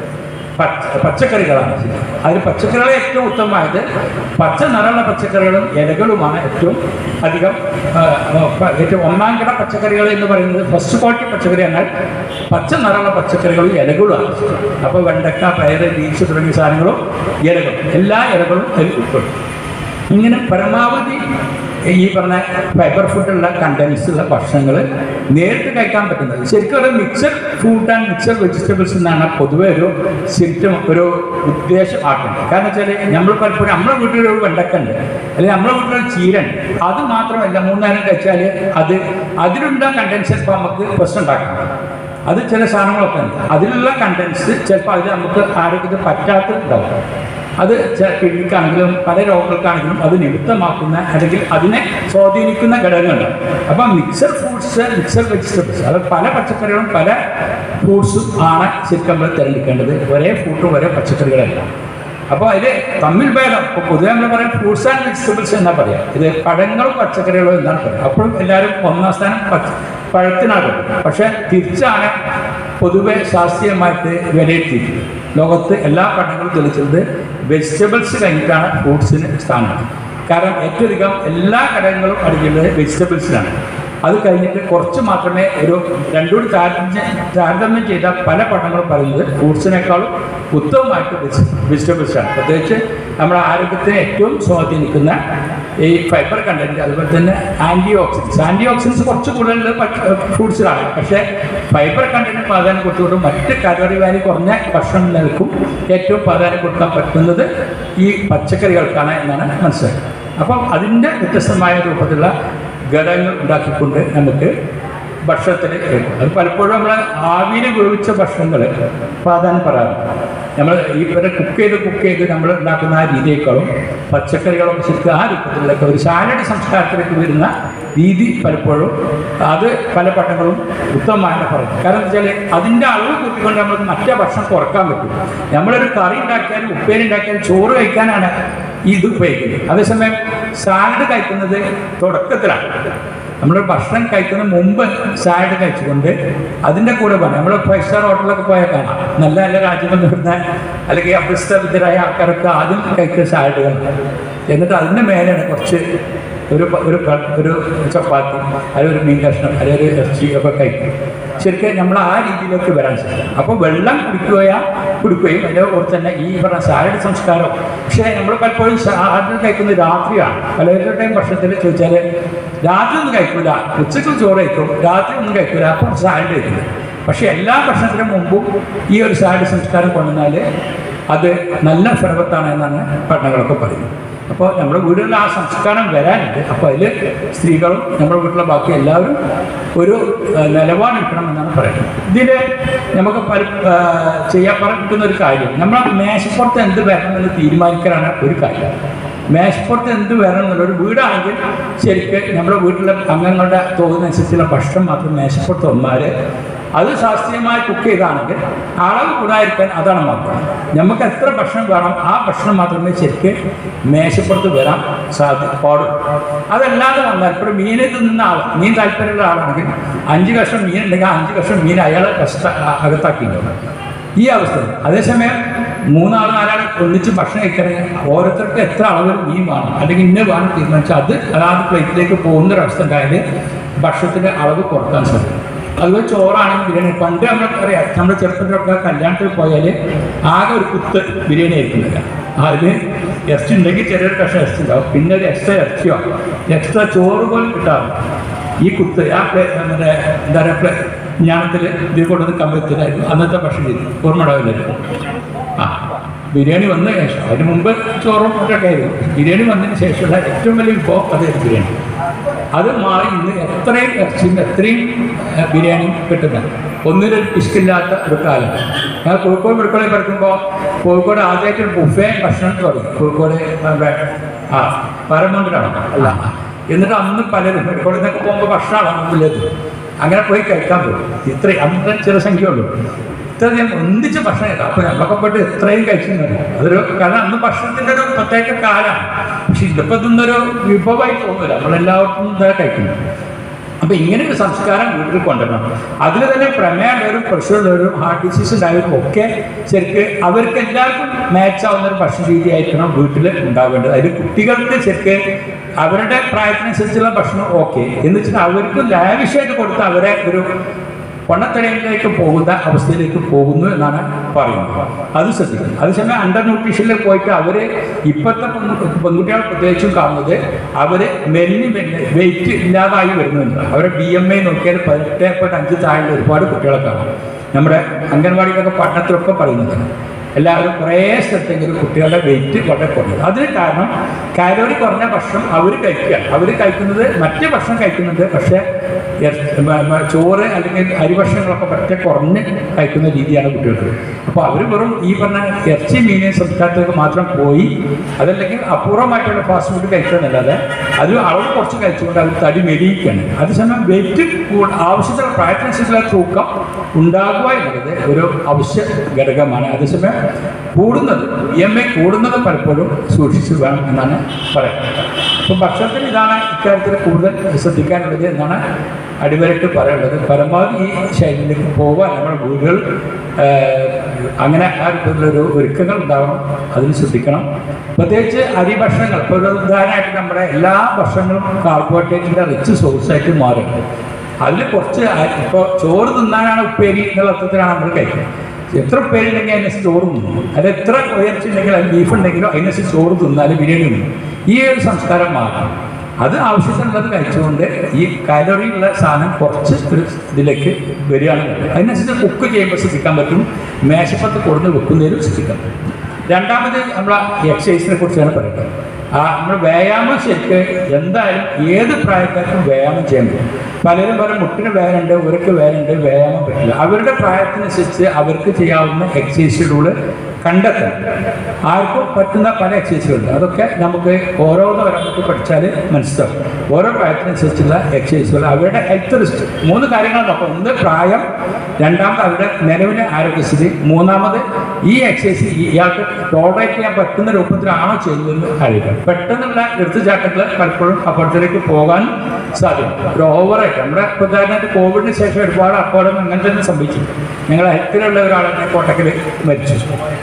പച്ച പച്ചക്കറികളാണ് അതിൽ പച്ചക്കറികൾ ഏറ്റവും ഉത്തമമായത് പച്ച നിറമുള്ള പച്ചക്കറികളും ഇലകളുമാണ് ഏറ്റവും അധികം ആ, ആ, പ- ഏറ്റവും ഒന്നാം കിട പച്ചക്കറികൾ എന്ന് പറയുന്നത് ഫസ്റ്റ് ക്വാളിറ്റി പച്ചക്കറി എന്നാൽ പച്ച നിറമുള്ള പച്ചക്കറികളും ഇലകളുമാണ് അപ്പോൾ വെണ്ടക്ക പയറ് ബീൻസ് തുടങ്ങിയ സാധനങ്ങളും ഇലകളും എല്ലാ ഇലകളും അതിൽ ഉൾപ്പെടും ഇങ്ങനെ പരമാവധി ഈ പറഞ്ഞ ഫൈബർ ഫുഡുള്ള കണ്ടൻസ് ഉള്ള ഭക്ഷണങ്ങൾ നേരിട്ട് കഴിക്കാൻ പറ്റുന്നത് ശരിക്കും ഒരു mixed food and mixed vegetables എന്നാണ് പൊതുവെ ഒരു സിംറ്റം ഒരു ഉദ്ദേശം ആക്കുന്നത് കാരണം വെച്ചാൽ നമ്മൾ പലപ്പോഴും നമ്മുടെ വീട്ടിലൊരു വെണ്ടക്കുണ്ട് അല്ലെങ്കിൽ നമ്മുടെ വീട്ടിലൊരു ചീരൻ അത് മാത്രമല്ല മൂന്നേരം കഴിച്ചാൽ അത് അതിലുള്ള കണ്ടൻസ് ചിലപ്പോൾ നമുക്ക് പ്രശ്നം ഉണ്ടാക്കാം അത് ചില സാധനങ്ങളൊക്കെ ഉണ്ട് അതിലുള്ള കണ്ടൻസ് ചിലപ്പോൾ അത് നമുക്ക് ആരോഗ്യത്തിന് പറ്റാത്തതുണ്ടാവും അത് ചെ- കിഡ്നിക്കാണെങ്കിലും പല രോഗങ്ങൾക്കാണെങ്കിലും അത് നിമിത്തമാക്കുന്ന അല്ലെങ്കിൽ അതിനെ സ്വാധീനിക്കുന്ന ഘടകങ്ങളുണ്ട് അപ്പം മിക്സർ ഫ്രൂട്ട്സ് മിക്സർ വെജിറ്റബിൾസ് അത് പല പച്ചക്കറികളും പല ഫ്രൂട്ട്സും ആണ് ശരിക്കും നമ്മൾ തിരഞ്ഞെടുക്കേണ്ടത് ഒരേ ഫ്രൂട്ടും ഒരേ പച്ചക്കറികളല്ല അപ്പോൾ അതിൽ തമ്മിൽ ഭേദം ഇപ്പോൾ പൊതുവെ നമ്മൾ പറയും ഫ്രൂട്ട്സ് ആൻഡ് വെജിറ്റബിൾസ് എന്നാ പറയാം ഇത് പഴങ്ങളും പച്ചക്കറികളും എന്നാണ് പറയുക അപ്പോഴും എല്ലാവരും ഒന്നാം സ്ഥാനം പച്ച പഴത്തിനാണ് പക്ഷെ തിരിച്ചാണ് പൊതുവെ ശാസ്ത്രീയമായിട്ട് വിലയിരുത്തിയിട്ടുള്ളത് ലോകത്ത് എല്ലാ പഠനങ്ങളും തെളിയിച്ചത് വെജിറ്റബിൾസ് കഴിഞ്ഞിട്ടാണ് ഫ്രൂട്ട്സിന് സ്ഥാനം കാരണം ഏറ്റവും അധികം എല്ലാ ഘടകങ്ങളും അടങ്ങിയുള്ളത് വെജിറ്റബിൾസിലാണ് അത് കഴിഞ്ഞിട്ട് കുറച്ച് മാത്രമേ ഒരു രണ്ടുകൂടി താരതമ്യം താരതമ്യം ചെയ്ത പല പഠനങ്ങളും പറയുന്നത് ഫ്രൂട്ട്സിനേക്കാളും ഉത്തമമായിട്ട് വെജിറ്റബിൾസ് ആണ് പ്രത്യേകിച്ച് നമ്മുടെ ആരോഗ്യത്തെ ഏറ്റവും സ്വാധീനിക്കുന്ന ഈ ഫൈബർ കണ്ടന്റ് അതുപോലെ തന്നെ ആൻറ്റി ഓക്സിഡൻസ് ആൻറ്റി ഓക്സിഡൻസ് കുറച്ച് കൂടുതൽ ഫ്രൂട്ട്സിലാണ് പക്ഷേ ഫൈബർ കണ്ടന്റ് പ്രാധാന്യം കൊടുത്തുകൊണ്ട് മറ്റ് കലോറി വാല്യൂ കുറഞ്ഞ ഭക്ഷണങ്ങൾക്കും ഏറ്റവും പ്രാധാന്യം കൊടുക്കാൻ പറ്റുന്നത് ഈ പച്ചക്കറികൾക്കാണ് എന്നാണ് മനസ്സിലാക്കുന്നത് അപ്പം അതിൻ്റെ വ്യത്യസ്തമായ രൂപത്തിലുള്ള ഘടകങ്ങൾ ഉണ്ടാക്കിക്കൊണ്ട് നമുക്ക് ഭക്ഷണത്തിൽ എടുക്കും അത് പലപ്പോഴും നമ്മൾ ആവിയിൽ വേവിച്ച ഭക്ഷണങ്ങൾ പ്രാധാന്യം പറയാറുണ്ട് നമ്മൾ ഈ പോലെ കുക്ക് ചെയ്ത് കുക്ക് ചെയ്ത് നമ്മൾ ഉണ്ടാക്കുന്ന ആ രീതിയേക്കാളും പച്ചക്കറികളും ശരിക്കും ആ രൂപത്തിലൊക്കെ ഒരു സാലഡ് സംസ്കാരത്തിലേക്ക് വരുന്ന രീതി പലപ്പോഴും അത് പല പഠനങ്ങളും ഉത്തമമായിട്ട് പറയും കാരണം എന്താ വെച്ചാൽ അതിൻ്റെ അളവ് കൂട്ടിക്കൊണ്ട് നമുക്ക് മറ്റേ ഭക്ഷണം കുറക്കാൻ പറ്റും നമ്മളൊരു കറി ഉണ്ടാക്കിയാലും ഉപ്പേരി ഉണ്ടാക്കിയാലും ചോറ് കഴിക്കാനാണ് ഈ ഇത് ഉപയോഗിക്കുന്നത് അതേസമയം സാലഡ് കഴിക്കുന്നത് തുടക്കത്തിലാണ് നമ്മൾ ഭക്ഷണം കഴിക്കുന്ന മുമ്പ് സാലഡ് കഴിച്ചുകൊണ്ട് അതിൻ്റെ കൂടെ പോകണം നമ്മൾ ഫൈവ് സ്റ്റാർ ഹോട്ടലിലൊക്കെ പോയാൽ കാണാം നല്ല നല്ല രാജ്യങ്ങളിൽ വരുന്ന അല്ലെങ്കിൽ അഭ്യസ്തവിദ്യരായ ആൾക്കാരൊക്കെ ആദ്യം കഴിക്കുന്ന സാലഡുകൾ എന്നിട്ട് അതിൻ്റെ മേലെയാണ് കുറച്ച് ഒരു പ- ഒരു ക- ഒരു ചപ്പാത്തി അല്ലെങ്കിൽ ഒരു മീൻ കഷ്ണം അല്ലെങ്കിൽ ഒരു ഇറച്ചി ഒക്കെ കഴിക്കും ശരിക്കും നമ്മൾ ആ രീതിയിലേക്ക് വരാൻ സാധിക്കും അപ്പോൾ വെള്ളം കുടിക്കുകയാ കുടിക്കുകയും അതിൻ്റെ കൂടെ തന്നെ ഈ പറഞ്ഞ സാലഡ് സംസ്കാരം പക്ഷേ നമ്മൾ പലപ്പോഴും സാലഡ് കഴിക്കുന്നത് രാത്രിയാണ് പലരുടെയും ഭക്ഷണത്തിൽ ചോദിച്ചാൽ രാത്രി ഒന്നും കഴിക്കില്ല ഉച്ചയ്ക്ക് ചോറ് കഴിക്കും രാത്രി ഒന്നും കഴിക്കില്ല അപ്പോൾ സാലഡ് കഴിക്കില്ല പക്ഷേ എല്ലാ ഭക്ഷണത്തിനും മുമ്പും ഈ ഒരു സാലഡ് സംസ്കാരം കൊണ്ടുവന്നാൽ അത് നല്ല ഫലവത്താണ് എന്നാണ് പഠനങ്ങളൊക്കെ പറയുന്നത് അപ്പോൾ നമ്മുടെ വീടുകളിൽ ആ സംസ്കാരം വരാനുണ്ട് അപ്പോൾ അതിൽ സ്ത്രീകളും നമ്മുടെ വീട്ടിലെ ബാക്കി എല്ലാവരും ഒരു ആ, നിലപാടെടുക്കണം എന്നാണ് പറയുന്നത് ഇതിൽ നമുക്ക് പല ആ, ചെയ്യാൻ പറ്റുന്ന ഒരു കാര്യം നമ്മൾ മേശപ്പുറത്ത് എന്ത് വരണമെന്ന് തീരുമാനിക്കലാണ് ഒരു കാര്യം മേശപ്പുറത്ത് എന്ത് വരണം എന്നുള്ള ഒരു വീടാണെങ്കിൽ ശരിക്കും നമ്മുടെ വീട്ടിലെ അംഗങ്ങളുടെ തോതിനനുസരിച്ചുള്ള ഭക്ഷണം മാത്രം മേശപ്പുറത്ത് വന്നാൽ അത് ശാസ്ത്രീയമായി കുക്ക് ചെയ്താണെങ്കിൽ അളവ് കൂടാതിരിക്കാൻ അതാണ് മാത്രം നമുക്ക് എത്ര ഭക്ഷണം വേണം ആ ഭക്ഷണം മാത്രമേ ശരിക്ക് മേശപ്പുറത്ത് വരാൻ സാധി പാടുള്ളൂ അതല്ലാതെ വന്നാൽ ഇപ്പോൾ മീൻ തിന്നുന്ന ആൾ മീൻ താല്പര്യമുള്ള ആളാണെങ്കിൽ അഞ്ച് കഷ്ണം മീൻ ഉണ്ടെങ്കിൽ ആ അഞ്ച് കഷ്ണം മീൻ അയാൾ കഷ്ട അകത്താക്കിയിട്ടുണ്ടാവും ഈ അവസ്ഥ അതേസമയം മൂന്നാൾ നാലാൾ ഒന്നിച്ച് ഭക്ഷണം കഴിക്കണമെങ്കിൽ ഓരോരുത്തർക്ക് എത്ര അളവിൽ മീൻ വേണം അല്ലെങ്കിൽ ഇന്ന വേണം തീരുമാനിച്ചാൽ അത് അതാത് പ്ലേറ്റിലേക്ക് പോകുന്നൊരവസ്ഥ ഉണ്ടായാൽ ഭക്ഷണത്തിൻ്റെ അളവ് കുറക്കാൻ സാധിക്കും അതുപോലെ ചോറാണെങ്കിൽ ബിരിയാണി പണ്ട് നമ്മളറിയാം നമ്മുടെ ചെറുപ്പത്തിലൊക്കെ കല്യാണത്തിൽ പോയാൽ ആകെ ഒരു കുത്ത് ബിരിയാണി ആയിരിക്കുന്നില്ല അതിന് ഇറച്ചി ഉണ്ടെങ്കിൽ ചെറിയൊരു കഷ്ണം ഇറച്ചി ഉണ്ടാവും പിന്നെ ഒരു എക്സ്ട്രാ ഇറച്ചിയോ എക്സ്ട്രാ ചോറ് പോലും കിട്ടാറുണ്ട് ഈ കുത്ത് ആ പ്ലേ- മറ്റേ എന്താ പറയുക ജ്ഞാനത്തിൽ ഇതിൽ കൊണ്ടുവന്ന് കമ്പത്തിലായിരുന്നു അന്നത്തെ ഭക്ഷണം ചെയ്തു ഓർമ്മ ഉണ്ടാവില്ലല്ലോ ആ ബിരിയാണി വന്ന ശേഷം അതിന് മുമ്പ് ചോറും ഒക്കെ ആയിരുന്നു ബിരിയാണി വന്നതിന് ശേഷമുള്ള ഏറ്റവും വലിയ വിഭവം അതായിരുന്നു ബിരിയാണി അത് മാറി ഇന്ന് എത്രയും ഇറച്ചിയും എത്രയും ഏഹ്, ബിരിയാണിയും കിട്ടുന്നുണ്ട് ഒന്നിനൊരു പിശുക്കില്ലാത്ത ഒരു കാലം ഞാൻ കോഴിക്കോട് മെഡിക്കലിൽ പഠിക്കുമ്പോൾ കോഴിക്കോട് ആദ്യമായിട്ട് ഒരു ബുഫേ ഭക്ഷണം തുടങ്ങി കോഴിക്കോട് നമ്മുടെ ആ പരമന്ത്രാണ് അല്ല എന്നിട്ട് അന്ന് പലരും മെഡിക്കോളിൽ നിന്നൊക്കെ പോകുമ്പോൾ ഭക്ഷണമാണ് മുമ്പിലേത് അങ്ങനെ പോയി കഴിക്കാൻ പോകും ഇത്രയും അന്ന് ചില സംഖ്യ ഉള്ളൂ ഇത്രയധികം ഒന്നിച്ച് ഭക്ഷണം കഴിക്കാം അപ്പോൾ നമ്മളൊക്കെ പോയിട്ട് എത്രയും കഴിച്ചിരുന്നു അതൊരു കാരണം അന്ന് ഭക്ഷണത്തിൻ്റെ ഒരു പ്രത്യേക കാലമാണ് പക്ഷെ ഇതിപ്പോൾ ഇതൊന്നൊരു വിഭവമായി തോന്നില്ല നമ്മളെല്ലാവർക്കും ഇതാ കഴിക്കുന്നു അപ്പോൾ ഇങ്ങനെ ഒരു സംസ്കാരം വീട്ടിൽ കൊണ്ടുവരണം അതിൽ തന്നെ പ്രമേയമുള്ളവരും പ്രഷറുള്ളവരും ഹാർട്ട് ഡിസീസ് ഉണ്ടായവരും ഒക്കെ ശരിക്ക് അവർക്ക് എല്ലാവർക്കും മാച്ച് ആവുന്ന ഒരു ഭക്ഷണ രീതി ആയിരിക്കണം വീട്ടിൽ ഉണ്ടാവേണ്ടത് അതിൽ കുട്ടികൾക്ക് ശരിക്ക് അവരുടെ പ്രായത്തിനനുസരിച്ചുള്ള ഭക്ഷണം ഓക്കെ എന്ന് വെച്ചാൽ അവർക്ക് ലാവിഷായിട്ട് കൊടുത്ത് അവരെ ഒരു പൊണ്ണത്തലയിലേക്ക് പോകുന്ന അവസ്ഥയിലേക്ക് പോകുന്നു എന്നാണ് പറയുന്നത് അത് ശ്രദ്ധിക്കണം അതേസമയം അണ്ടർ ന്യൂട്രീഷനിൽ പോയിട്ട് അവർ ഇപ്പോഴത്തെ പെൺകുട്ടികൾ പ്രത്യേകിച്ചും കാണുന്നത് അവർ മെലിഞ്ഞ് വെയിറ്റ് ഇല്ലാതായി വരുന്നുണ്ട് അവരെ ബി എം ഐ നോക്കിയാൽ പതിനെട്ട് പോയിന്റ് അഞ്ച് താഴെ ഒരുപാട് കുട്ടികളെ കാണാം നമ്മുടെ അംഗൻവാടിയിലൊക്കെ പഠനത്തിലൊക്കെ പറയുന്നത് എല്ലാവരും കുറേ സ്ഥലത്തെങ്കിലും കുട്ടികളുടെ വെയിറ്റ് വളരെ കുറഞ്ഞത് അതിന് കാരണം കാലോറി കുറഞ്ഞ ഭക്ഷണം അവർ കഴിക്കുക അവർ കഴിക്കുന്നത് മറ്റ് ഭക്ഷണം കഴിക്കുന്നുണ്ട് പക്ഷേ ഇറച്ചി- മ- മ- ചോറ് അല്ലെങ്കിൽ അരിഭക്ഷണങ്ങളൊക്കെ പറ്റേ കുറഞ്ഞ് കഴിക്കുന്ന രീതിയാണ് കുട്ടികൾക്ക് അപ്പോൾ അവർ വെറും ഈ പറഞ്ഞ ഇറച്ചി മീൻ സംസ്കാരത്തിലേക്ക് മാത്രം പോയി അതല്ലെങ്കിൽ അപൂർവമായിട്ടുള്ള ഫാസ്റ്റ് ഫുഡ് കഴിക്കുന്നതല്ലാതെ അത് അളവ് കുറച്ച് കഴിച്ചുകൊണ്ട് അവർ തടി മെലിയിക്കുകയാണ് അതേസമയം വെയിറ്റ് ആവശ്യത്തിലുള്ള പ്രായത്തിനനുസരിച്ചുള്ള തൂക്കം ഉണ്ടാകുക എന്നുള്ളത് ഒരു അവശ്യ ഘടകമാണ് അതേസമയം കൂടുന്നത് ഇ എം ഐ കൂടുന്നത് പലപ്പോഴും സൂക്ഷിച്ചു വേണം എന്നാണ് പറയുന്നത് അപ്പോൾ ഭക്ഷണത്തിൽ ഇതാണ് ഇക്കാര്യത്തിൽ കൂടുതൽ ശ്രദ്ധിക്കാനുള്ളത് എന്നാണ് അടിവരട്ട് പറയുന്നത് പരമാവധി ഈ ശൈലിയിലേക്ക് പോകാൻ നമ്മുടെ വീടുകൾ ഏഹ്, അങ്ങനെ ആ രൂപത്തിലൊരു ഒരുക്കങ്ങൾ ഉണ്ടാവണം അതിന് ശ്രദ്ധിക്കണം പ്രത്യേകിച്ച് അരി ഭക്ഷണങ്ങൾ ഇപ്പോൾ ഒരു ഉദാഹരണമായിട്ട് നമ്മുടെ എല്ലാ ഭക്ഷണങ്ങളും കാർബോഹൈഡ്രേറ്റിൻ്റെ റിച്ച് സോഴ്സായിട്ട് മാറും അതിൽ കുറച്ച് ഇപ്പോൾ ചോറ് തിന്നാനാണ് ഉപ്പേരി എന്നുള്ള അർത്ഥത്തിലാണ് നമ്മൾ കഴിക്കുന്നത് എത്ര ഉപ്പേരി ഉണ്ടെങ്കിൽ അതിനനുസരിച്ച് ചോറ് തിന്നു അത് എത്ര ഉയർച്ച ഉണ്ടെങ്കിൽ അത് ബീഫ് ഉണ്ടെങ്കിലോ അതിനനുസരിച്ച് ചോറ് തിന്നാൽ ബിരിയാണി തിന്നും ഈ ഒരു സംസ്കാരം മാറണം അത് ആവശ്യത്തിനുള്ളത് കഴിച്ചുകൊണ്ട് ഈ കാലറി ഉള്ള സാധനം കുറച്ച് ഒരു ഇതിലേക്ക് വരികയാണ് വേണ്ടത്. അതിനനുസരിച്ച് കുക്ക് ചെയ്യുമ്പോൾ ശ്രദ്ധിക്കാൻ പറ്റും മേശപ്പത്ത് കൊടുന്ന് വെക്കുന്നതിലും ശ്രദ്ധിക്കാൻ പറ്റും രണ്ടാമത് നമ്മൾ എക്സസൈസിനെ കുറിച്ചാണ് പറയുന്നത് ആ നമ്മൾ വ്യായാമം ശരിക്ക് എന്തായാലും ഏത് പ്രായക്കാർക്കും വ്യായാമം ചെയ്യാൻ പറ്റും പലരും പറയും മുട്ടിന് വേദനയുണ്ട് ഇവർക്ക് വേദനയുണ്ട് വ്യായാമം പറ്റില്ല അവരുടെ പ്രായത്തിനനുസരിച്ച് അവർക്ക് ചെയ്യാവുന്ന എക്സസൈസുകൾ കണ്ടെത്തണം ആർക്കും പറ്റുന്ന പല എക്സസൈസുകളുണ്ട് അതൊക്കെ നമുക്ക് ഓരോന്ന് നമുക്ക് പഠിച്ചാൽ മനസ്സിലാവും ഓരോ പ്രായത്തിനനുസരിച്ചുള്ള എക്സസൈസുകൾ അവരുടെ ഹെൽത്ത് റിസ്റ്റ് മൂന്ന് കാര്യങ്ങളാണ് നോക്കാം ഒന്ന് പ്രായം രണ്ടാമത് അവരുടെ നിലവിലെ ആരോഗ്യസ്ഥിതി മൂന്നാമത് ഈ എക്സസൈസ് ഇയാൾക്ക് ടോളറേറ്റ് ചെയ്യാൻ പറ്റുന്ന രൂപത്തിലാണോ ചെയ്യുന്നതെന്ന് അറിയിക്കണം പെട്ടെന്നുള്ള എടുത്തുചാട്ടങ്ങൾ പലപ്പോഴും അപകടത്തിലേക്ക് പോകാൻ സാധ്യത ഒരു ഓവറായിട്ട് നമ്മുടെ ഇപ്പോൾ ഉദാഹരണമായിട്ട് കോവിഡിന് ശേഷം ഒരുപാട് അപകടങ്ങൾ അങ്ങനെ തന്നെ സംഭവിച്ചു ഞങ്ങളുടെ ഹെൽത്തിലുള്ള ഒരാളെ കോട്ടക്കിൽ മരിച്ചു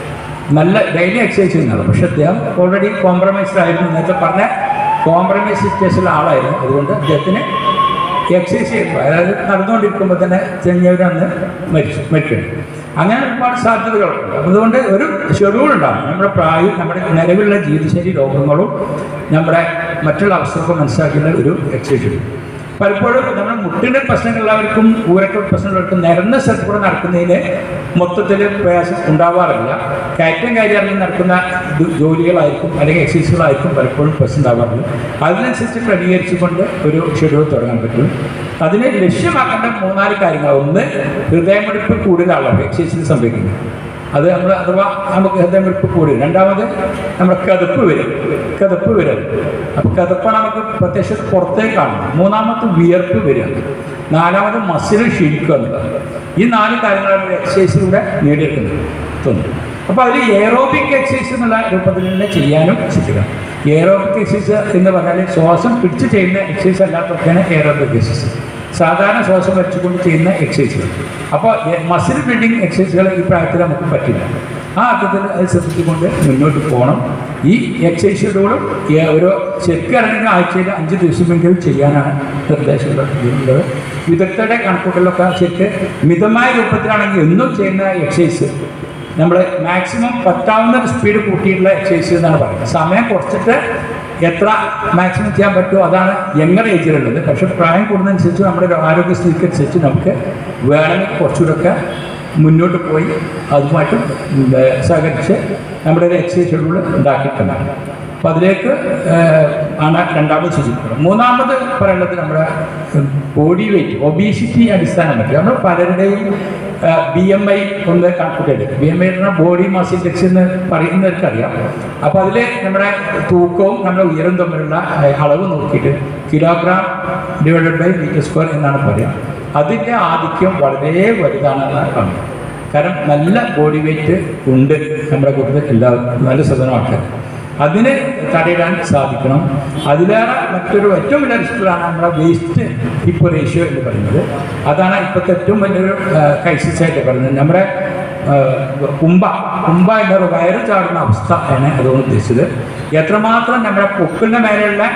നല്ല ഡെയിലി എക്സസൈസ് ചെയ്യുന്നതാണ് പക്ഷെ അദ്ദേഹം ഓൾറെഡി കോംപ്രമൈസ്ഡ് ആയിരുന്നു നേരത്തെ പറഞ്ഞ കോംപ്രമൈസ് സിറ്റുവേഷനിലെ ആളായിരുന്നു അതുകൊണ്ട് അദ്ദേഹത്തിന് എക്സസൈസ് ചെയ്യുമ്പോൾ അതായത് നടന്നുകൊണ്ടിരിക്കുമ്പോൾ തന്നെ ചെഞ്ഞവരന്ന് മരിച്ചു മരിക്കുന്നു അങ്ങനെ ഒരുപാട് സാധ്യതകളുണ്ട് അതുകൊണ്ട് ഒരു ഷെഡ്യൂൾ ഉണ്ടാകും നമ്മുടെ പ്രായം നമ്മുടെ നിലവിലുള്ള ജീവിതശൈലി രോഗങ്ങളും നമ്മുടെ മറ്റുള്ള അവസ്ഥകളൊക്കെ മനസ്സിലാക്കിയുള്ള ഒരു എക്സസൈസ് പലപ്പോഴും നമ്മുടെ മുട്ടിൻ്റെ പ്രശ്നങ്ങളുള്ളവർക്കും ഊരക്ക പ്രശ്നമുള്ളവർക്കും നിരന്ന സ്ഥലത്ത് കൂടെ നടക്കുന്നതിന് മൊത്തത്തിൽ പ്രയാസം ഉണ്ടാവാറില്ല കയറ്റം കയറി ഇറങ്ങി നടക്കുന്ന ഇത് ജോലികളായിരിക്കും അല്ലെങ്കിൽ എക്സസൈസുകളായിരിക്കും പലപ്പോഴും പ്രശ്നം ഉണ്ടാവാറുള്ളത് അതിനനുസരിച്ച് ക്രമീകരിച്ചുകൊണ്ട് ഒരു ഷെഡ്യൂൾ തുടങ്ങാൻ പറ്റും അതിന് ലക്ഷ്യമാക്കേണ്ട മൂന്നാല് കാര്യങ്ങൾ ഒന്ന് ഹൃദയമിടിപ്പ് കൂടുതലാണ് എക്സസൈസിന് സംഭവിക്കുന്നത് അത് നമ്മൾ അഥവാ നമുക്ക് ഹൃദയമിടിപ്പ് കൂടി രണ്ടാമത് നമ്മുടെ കതുപ്പ് വരും കതുപ്പ് വരും അപ്പോൾ കതുപ്പാണ് നമുക്ക് പ്രത്യക്ഷ പുറത്തേക്ക് കാണുന്നത് മൂന്നാമത് വിയർപ്പ് വരിക നാലാമത് മസിൽ ക്ഷീണിക്കുക എന്നുള്ളത് ഈ നാല് കാര്യങ്ങളാണ് എക്സസൈസിലൂടെ നേടിയെടുക്കുന്നത് തോന്നുന്നു അപ്പോൾ അതിൽ എയറോബിക് എക്സസൈസ് എന്നുള്ള രൂപത്തിൽ തന്നെ ചെയ്യാനും ശ്രദ്ധിക്കണം എയറോബിക് എക്സസൈസ് എന്ന് പറഞ്ഞാൽ ശ്വാസം പിടിച്ച് ചെയ്യുന്ന എക്സസൈസ് അല്ലാത്തതൊക്കെയാണ് എയറോബിക് എക്സസൈസ് സാധാരണ ശ്വാസം വെച്ചുകൊണ്ട് ചെയ്യുന്ന എക്സസൈസുകൾ അപ്പോൾ മസിൽ ബിൽഡിംഗ് എക്സസൈസുകൾ ഈ പ്രായത്തിൽ നമുക്ക് പറ്റില്ല ആ അർത്ഥത്തിൽ അത് ശ്രദ്ധിച്ചുകൊണ്ട് മുന്നോട്ട് പോകണം ഈ എക്സസൈസുകളും ഓരോ ശരിക്കും ഇറങ്ങുന്ന ആഴ്ചയിൽ അഞ്ച് ദിവസമെങ്കിലും ചെയ്യാനാണ് നിർദ്ദേശമുള്ളത് വിദഗ്ധരുടെ കണക്കൂട്ടലൊക്കെ ശരിക്ക് മിതമായ രൂപത്തിലാണെങ്കിൽ എന്നും ചെയ്യുന്ന എക്സസൈസ് നമ്മൾ മാക്സിമം പറ്റാവുന്ന സ്പീഡ് കൂട്ടിയിട്ടുള്ള എക്സസൈസ് എന്നാണ് പറയുന്നത് സമയം കുറച്ചിട്ട് എത്ര മാക്സിമം ചെയ്യാൻ പറ്റുമോ അതാണ് യങ്ങർ ഏജിലുള്ളത് പക്ഷെ പ്രായം കൂടുന്നതനുസരിച്ച് നമ്മുടെ ഒരു ആരോഗ്യസ്ഥിതിക്ക് അനുസരിച്ച് നമുക്ക് വേണമെങ്കിൽ കുറച്ചുകൂടെയൊക്കെ മുന്നോട്ട് പോയി അതുമായിട്ട് ഉം, ഏർ, സഹകരിച്ച് നമ്മുടെ ഒരു എക്സസൈസ് ഷെഡ്യൂൾ ഉണ്ടാക്കിയിട്ടുണ്ട് അപ്പോൾ അതിലേക്ക് ഏർ, ആണ് രണ്ടാമത് സൂചിപ്പിക്കുന്നത് മൂന്നാമത് പറയുന്നത് നമ്മുടെ ബോഡി വെയിറ്റ് ഒബീസിറ്റി അടിസ്ഥാനമാക്കി നമ്മൾ പലരുടെയും ബി എം ഐ ഒന്ന് കണക്കൂട്ടരുത് ബി എം ഐ എന്ന് പറഞ്ഞാൽ ബോഡി മാസ് ഇൻഡെക്സ് എന്ന് പറയുന്നവർക്കറിയാം അപ്പോൾ അതിൽ നമ്മുടെ തൂക്കവും നമ്മുടെ ഉയരം തമ്മിലുള്ള ഏർ, അളവ് നോക്കിയിട്ട് kilogram divided by metre square എന്നാണ് പറയുക അതിൻ്റെ ആധിക്യം വളരെ വലുതാണെന്നാണ് കാണുന്നത് കാരണം നല്ല ബോഡി വെയിറ്റ് ഉണ്ട് നമ്മുടെ കൂട്ടത്തിൽ എല്ലാവർക്കും നല്ല ശതമാനം ആൾക്കാർ അതിന് തടയിടാൻ സാധിക്കണം അതിലേറെ മറ്റൊരു ഏറ്റവും വലിയ റിസ്ക്കിലാണ് നമ്മുടെ വേസ്റ്റ് ഹിപ്പ് റേഷ്യോ എന്ന് പറയുന്നത് അതാണ് ഇപ്പോഴത്തെ ഏറ്റവും വലിയൊരു ക്രൈസിസ് ആയിട്ട് പറയുന്നത് നമ്മുടെ ആ, കുംഭ കുംഭ എന്നൊരു വയറ് ചാടുന്ന അവസ്ഥ ആണ് അതുകൊണ്ട് ഉദ്ദേശിച്ചത് എത്രമാത്രം നമ്മുടെ പൊക്കിളിൻ്റെ മേലെയുള്ള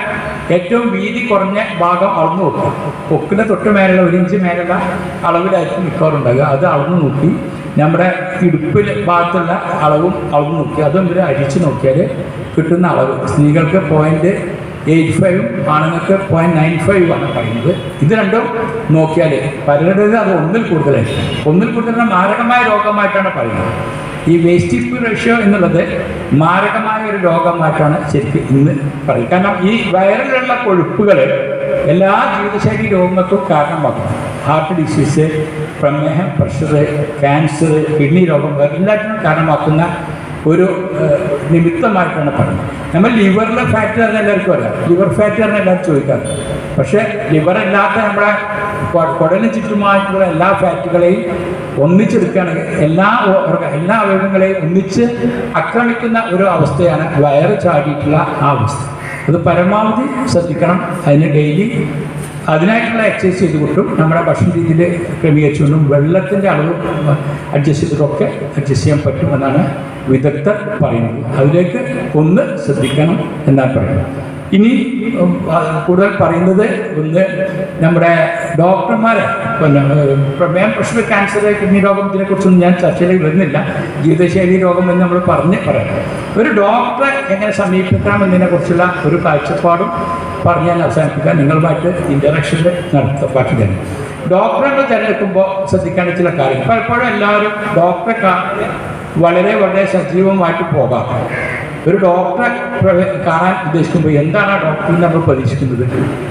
ഏറ്റവും വീതി കുറഞ്ഞ ഭാഗം അളന്നു നോക്കും പൊക്കിൻ്റെ തൊട്ട് മേലുള്ള ഒരു ഇഞ്ച് മേലുള്ള അളവിലായിരിക്കും മിക്കവാറും ഉണ്ടാകുക അത് അളന്നു നോക്കി നമ്മുടെ ഇടുപ്പിൽ ഭാഗത്തുള്ള അളവും അളവ് നോക്കി അതും ഇവർ അരിച്ച് നോക്കിയാൽ കിട്ടുന്ന അളവ് സ്ത്രീകൾക്ക് പോയിന്റ് എയ്റ്റ് ഫൈവും ആണുങ്ങൾക്ക് പോയിന്റ് നയൻ ഫൈവ് ആണ് പറയുന്നത് ഇത് രണ്ടും നോക്കിയാൽ പലരുടേത് അത് ഒന്നിൽ കൂടുതലായിരിക്കും ഒന്നിൽ കൂടുതൽ മാരകമായ രോഗമായിട്ടാണ് പറയുന്നത് ഈ വേസ്റ്റ് ടു റേഷ്യോ എന്നുള്ളത് മാരകമായ ഒരു രോഗമായിട്ടാണ് ശരിക്കും ഇന്ന് പറയുന്നത് കാരണം ഈ വയറിലുള്ള കൊഴുപ്പുകൾ എല്ലാ ജീവിതശൈലി രോഗങ്ങൾക്കും കാരണമാകും ഹാർട്ട് ഡിസീസ് പ്രമേഹം പ്രഷർ ക്യാൻസർ കിഡ്നി രോഗം എല്ലാറ്റിനും കാരണമാക്കുന്ന ഒരു ഏഹ്, നിമിത്തമായിട്ടാണ് പറയുന്നത് നമ്മൾ ലിവറിലെ ഫാറ്റ് തന്നെ എല്ലാവർക്കും അറിയാം ലിവർ ഫാറ്റ് തന്നെ എല്ലാവരും ചോദിക്കാറ് പക്ഷേ ലിവർ അല്ലാത്ത നമ്മുടെ കൊ- കുടലിന് ചുറ്റുമായിട്ടുള്ള എല്ലാ ഫാറ്റുകളെയും ഒന്നിച്ചെടുക്കുകയാണെങ്കിൽ എല്ലാ ഓർഗ- എല്ലാ അവയവങ്ങളെയും ഒന്നിച്ച് ആക്രമിക്കുന്ന ഒരു അവസ്ഥയാണ് വയറ് ചാടിയിട്ടുള്ള ആ അവസ്ഥ അത് പരമാവധി ശ്രദ്ധിക്കണം അതിന് ഡെയിലി അതിനായിട്ടുള്ള എക്സസൈസ് ചെയ്ത് കൊണ്ടും നമ്മുടെ ഭക്ഷണ രീതിയിൽ ക്രമീകരിച്ചുകൊണ്ടും വെള്ളത്തിൻ്റെ അളവ് അഡ്ജസ്റ്റ് ചെയ്തിട്ടൊക്കെ അഡ്ജസ്റ്റ് ചെയ്യാൻ പറ്റുമെന്നാണ് വിദഗ്ധർ പറയുന്നത് അതിലേക്ക് ഒന്ന് ശ്രദ്ധിക്കണം എന്നാണ് പറയുന്നത് ഇനി ഉം, ആ, കൂടുതൽ പറയുന്നത് ഒന്ന് നമ്മുടെ ഡോക്ടർമാരെ പിന്നെ ഏഹ്, പ്രമേയം പ്രഷർ ക്യാൻസർ കിഡ്നി രോഗം ഇതിനെക്കുറിച്ചൊന്നും ഞാൻ ചർച്ചയിൽ വരുന്നില്ല ജീവിതശൈലി രോഗം എന്ന് നമ്മൾ പറഞ്ഞ് പറയാം ഒരു ഡോക്ടറെ എങ്ങനെ സമീപിക്കണം എന്നതിനെക്കുറിച്ചുള്ള ഒരു കാഴ്ചപ്പാടും പറഞ്ഞ് ഞാൻ അവസാനിപ്പിക്കാൻ നിങ്ങളുമായിട്ട് ഇൻ്ററാക്ഷനിൽ നടത്തപ്പാട്ടില്ല ഡോക്ടറെ തിരഞ്ഞെടുക്കുമ്പോൾ ശ്രദ്ധിക്കേണ്ട ചില കാര്യങ്ങൾ പലപ്പോഴും എല്ലാവരും ഡോക്ടറെ കാണാൻ വളരെ വളരെ സജീവമായിട്ട് പോകാം ഒരു ഡോക്ടറെ പ്രവേ- കാണാൻ ഉദ്ദേശിക്കുമ്പോൾ എന്താണ് ആ ഡോക്ടറിൽ നമ്മൾ പ്രതീക്ഷിക്കുന്നത്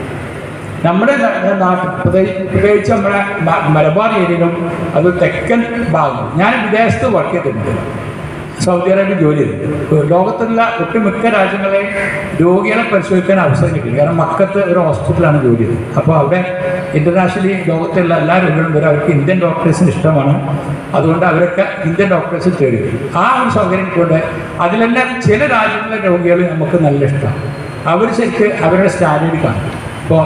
നമ്മുടെ ന- നാട്ടിൽ പ്രത്യേകിച്ച് പ്രത്യേകിച്ച് നമ്മുടെ മ- മലബാർ ഏരിയയിലും അത് തെക്കൻ ഭാഗം ഞാൻ വിദേശത്ത് വർക്ക് ചെയ്തിട്ടുണ്ട് സൗദി അറേബ്യ ജോലി ചെയ്തു ലോകത്തുള്ള ഒട്ടുമിക്ക രാജ്യങ്ങളെ രോഗികളെ പരിശോധിക്കാൻ അവസരം കിട്ടി കാരണം മക്കത്ത് ഒരു ഹോസ്പിറ്റലാണ് ജോലി ചെയ്തത് അപ്പോൾ അവിടെ ഇൻ്റർനാഷണലി ലോകത്തുള്ള എല്ലാ രോഗികളും വരെ അവർക്ക് ഇന്ത്യൻ ഡോക്ടേഴ്സിന് ഇഷ്ടമാണ് അതുകൊണ്ട് അവരൊക്കെ ഇന്ത്യൻ ഡോക്ടേഴ്സ് തേടി ആ ഒരു സൗകര്യം കൊണ്ട് അതിലെല്ലാം ചില രാജ്യങ്ങളിലെ രോഗികൾ നമുക്ക് നല്ല ഇഷ്ടമാണ് അവർ ശരിക്ക് അവരുടെ സ്റ്റാൻഡേർഡ് കാണും ഇപ്പോൾ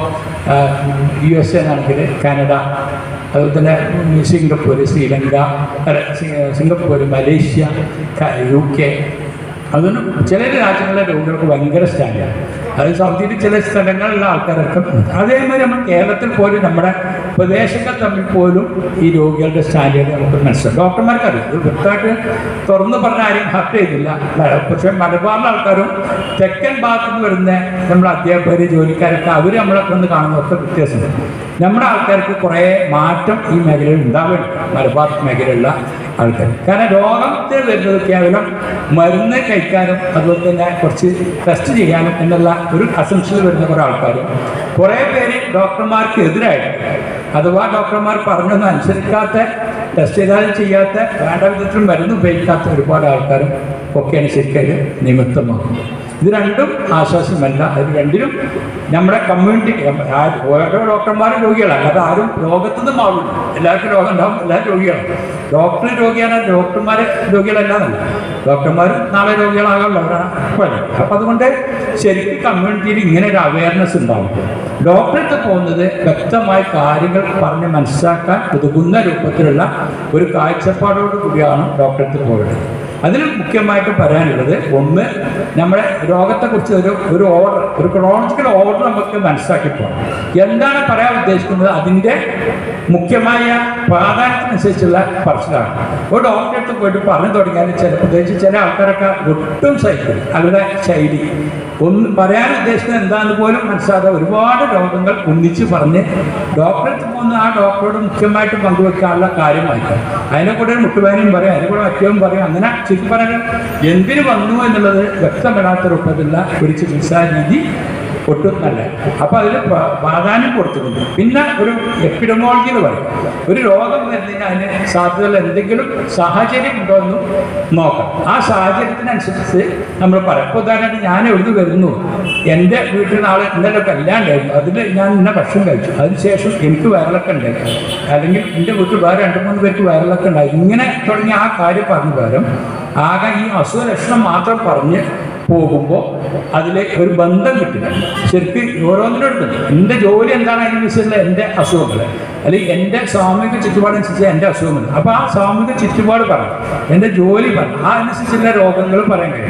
യു എസ് എ ആണെങ്കിൽ കാനഡ അതുപോലെ തന്നെ സിംഗപ്പൂർ ശ്രീലങ്ക അല്ല, സി- സിംഗപ്പൂർ മലേഷ്യ ക- യു കെ അതുകൊണ്ട് ചില രാജ്യങ്ങളിലെ രോഗികൾക്ക് ഭയങ്കര സ്റ്റാൻഡാണ് അത് സൗദിയിൽ ചില സ്ഥലങ്ങളിലുള്ള ആൾക്കാരൊക്കെ ഉണ്ട്. അതേമാതിരി നമ്മൾ കേരളത്തിൽ പോലും നമ്മുടെ പ്രദേശങ്ങൾ തമ്മിൽ പോലും ഈ രോഗികളുടെ സ്റ്റാൻഡേർഡ് നമുക്ക് മനസ്സിലാവും ഡോക്ടർമാർക്ക് അറിയാം ഇത് വ്യക്തമായിട്ട് തുറന്നു പറഞ്ഞ ആരും ഹർട്ട് ചെയ്തില്ല മല- പക്ഷേ മലബാറിലെ ആൾക്കാരും തെക്കൻ ഭാഗത്തു നിന്ന് വരുന്ന നമ്മുടെ അധ്യാപകർ ജോലിക്കാരൊക്കെ അവർ നമ്മളെ വന്ന് കാണുന്നതൊക്കെ വ്യത്യാസമുണ്ട് നമ്മുടെ ആൾക്കാർക്ക് കുറേ മാറ്റം ഈ മേഖലയിൽ ഉണ്ടാവുകയാണ് മലബാർ മേഖലയിലുള്ള ആൾക്കാർ കാരണം രോഗത്തിൽ വരുന്നത് കേവലം മരുന്ന് കഴിക്കാനും അതുപോലെ തന്നെ കുറച്ച് ടെസ്റ്റ് ചെയ്യാനും എന്നുള്ള ഒരു അസംഷനിൽ വരുന്ന കുറേ ആൾക്കാരും കുറേ പേര് ഡോക്ടർമാർക്ക് എതിരായിട്ട് അഥവാ ഡോക്ടർമാർ പറഞ്ഞൊന്നും അനുസരിക്കാത്ത ടെസ്റ്റ് ചെയ്താലും ചെയ്യാത്ത വേണ്ട വിധത്തിൽ മരുന്ന് ഉപയോഗിക്കാത്ത ഒരുപാട് ആൾക്കാരും ഒക്കെയാണ് ശരിക്കും അതിൽ നിമിത്തമാകുന്നത് ഇത് രണ്ടും ആശ്വാസമല്ല അത് രണ്ടിലും നമ്മുടെ കമ്മ്യൂണിറ്റി ഓരോ ഡോക്ടർമാരും രോഗികളാണ് അല്ലാതെ ആരും രോഗത്തുനിന്ന് മാറില്ല എല്ലാവർക്കും രോഗം ഉണ്ടാവും എല്ലാവരും രോഗികളാണ് ഡോക്ടർ രോഗിയാണ് ഡോക്ടർമാർ രോഗികളല്ലാന്നല്ല ഡോക്ടർമാരും നാളെ രോഗികളാകാനുള്ളവരാണ് അപ്പം അതുകൊണ്ട് ശരിക്കും കമ്മ്യൂണിറ്റിയിൽ ഇങ്ങനെ ഒരു അവയർനെസ് ഉണ്ടാവും ഡോക്ടർക്ക് പോകുന്നത് വ്യക്തമായ കാര്യങ്ങൾ പറഞ്ഞ് മനസ്സിലാക്കാൻ ഉതകുന്ന രൂപത്തിലുള്ള ഒരു കാഴ്ചപ്പാടോട് കൂടിയാണ് ഡോക്ടർക്ക് പോകേണ്ടത് അതിൽ മുഖ്യമായിട്ട് പറയാനുള്ളത് ഒന്ന് നമ്മുടെ രോഗത്തെക്കുറിച്ച് ഒരു ഒരു ഓർഡർ ഒരു ക്രോണജിക്കൽ ഓർഡർ നമുക്ക് മനസ്സിലാക്കി പോകണം എന്താണ് പറയാൻ ഉദ്ദേശിക്കുന്നത് അതിൻ്റെ മുഖ്യമായ പ്രാധാന്യത്തിനനുസരിച്ചുള്ള പറച്ചിലാണ് ഒരു ഡോക്ടറെ അടുത്ത് പോയിട്ട് പറഞ്ഞു തുടങ്ങിയാൽ ചില പ്രത്യേകിച്ച് ചില ആൾക്കാരൊക്കെ ഒട്ടും സഹിക്കും അവരുടെ ശൈലി ഒന്ന് പറയാൻ ഉദ്ദേശിക്കുന്നത് എന്താണെന്ന് പോലും മനസ്സിലാതെ ഒരുപാട് രോഗങ്ങൾ ഒന്നിച്ച് പറഞ്ഞ് ഡോക്ടറെ അടുത്ത് പോകുന്ന ആ ഡോക്ടറോട് മുഖ്യമായിട്ട് പങ്കുവെക്കാനുള്ള കാര്യമായിരിക്കും അതിനെ കൂടെ മുട്ടുവേനയും പറയും അതിനെ കൂടെ മറ്റവും പറയും അങ്ങനെ ശരിക്കും പറയാൻ എന്തിന് വന്നു എന്നുള്ളത് വ്യക്തമില്ലാത്ത രൂപത്തിലുള്ള ഒരു ചികിത്സാ രീതി ഒട്ടും നല്ല അപ്പോൾ അതിൽ പ്രാധാന്യം കൊടുത്തിട്ടുണ്ട് പിന്നെ ഒരു എപ്പിഡമോളജി എന്ന് പറയും ഒരു രോഗം വരുന്നതിന് അതിന് സാധ്യതയുള്ള എന്തെങ്കിലും സാഹചര്യം ഉണ്ടോ എന്നും നോക്കാം ആ സാഹചര്യത്തിനനുസരിച്ച് നമ്മൾ പറയാം ഇപ്പോൾ ഉദാഹരണമായിട്ട് ഞാൻ എവിടുന്ന് വരുന്നു എൻ്റെ വീട്ടിൽ നാളെ ഇന്നലെ കല്യാണം ഉണ്ടായിരുന്നു അതിൽ ഞാൻ ഇന്ന ഭക്ഷണം കഴിച്ചു അതിനുശേഷം എനിക്ക് വയറിളക്കം ഉണ്ടായി അല്ലെങ്കിൽ എൻ്റെ വീട്ടിൽ വേറെ രണ്ട് മൂന്ന് പേർക്ക് വയറിളക്കം ഉണ്ടായി ഇങ്ങനെ തുടങ്ങിയ ആ കാര്യം പറഞ്ഞു പകരം ആകെ ഈ അസുഖ ലക്ഷണം മാത്രം പറഞ്ഞ് പോകുമ്പോൾ അതിൽ ഒരു ബന്ധം കിട്ടില്ല ശരിക്കും ഓരോന്നിനോടും എൻ്റെ ജോലി എന്താണ് അതിനനുസരിച്ചുള്ള എൻ്റെ അസുഖങ്ങൾ അല്ലെങ്കിൽ എൻ്റെ സാമൂഹിക ചുറ്റുപാടനുസരിച്ച് എൻ്റെ അസുഖങ്ങൾ അപ്പോൾ ആ സാമൂഹിക ചുറ്റുപാട് പറയും എൻ്റെ ജോലി പറയും ആ അനുസരിച്ചുള്ള രോഗങ്ങൾ പറയാൻ കഴിയും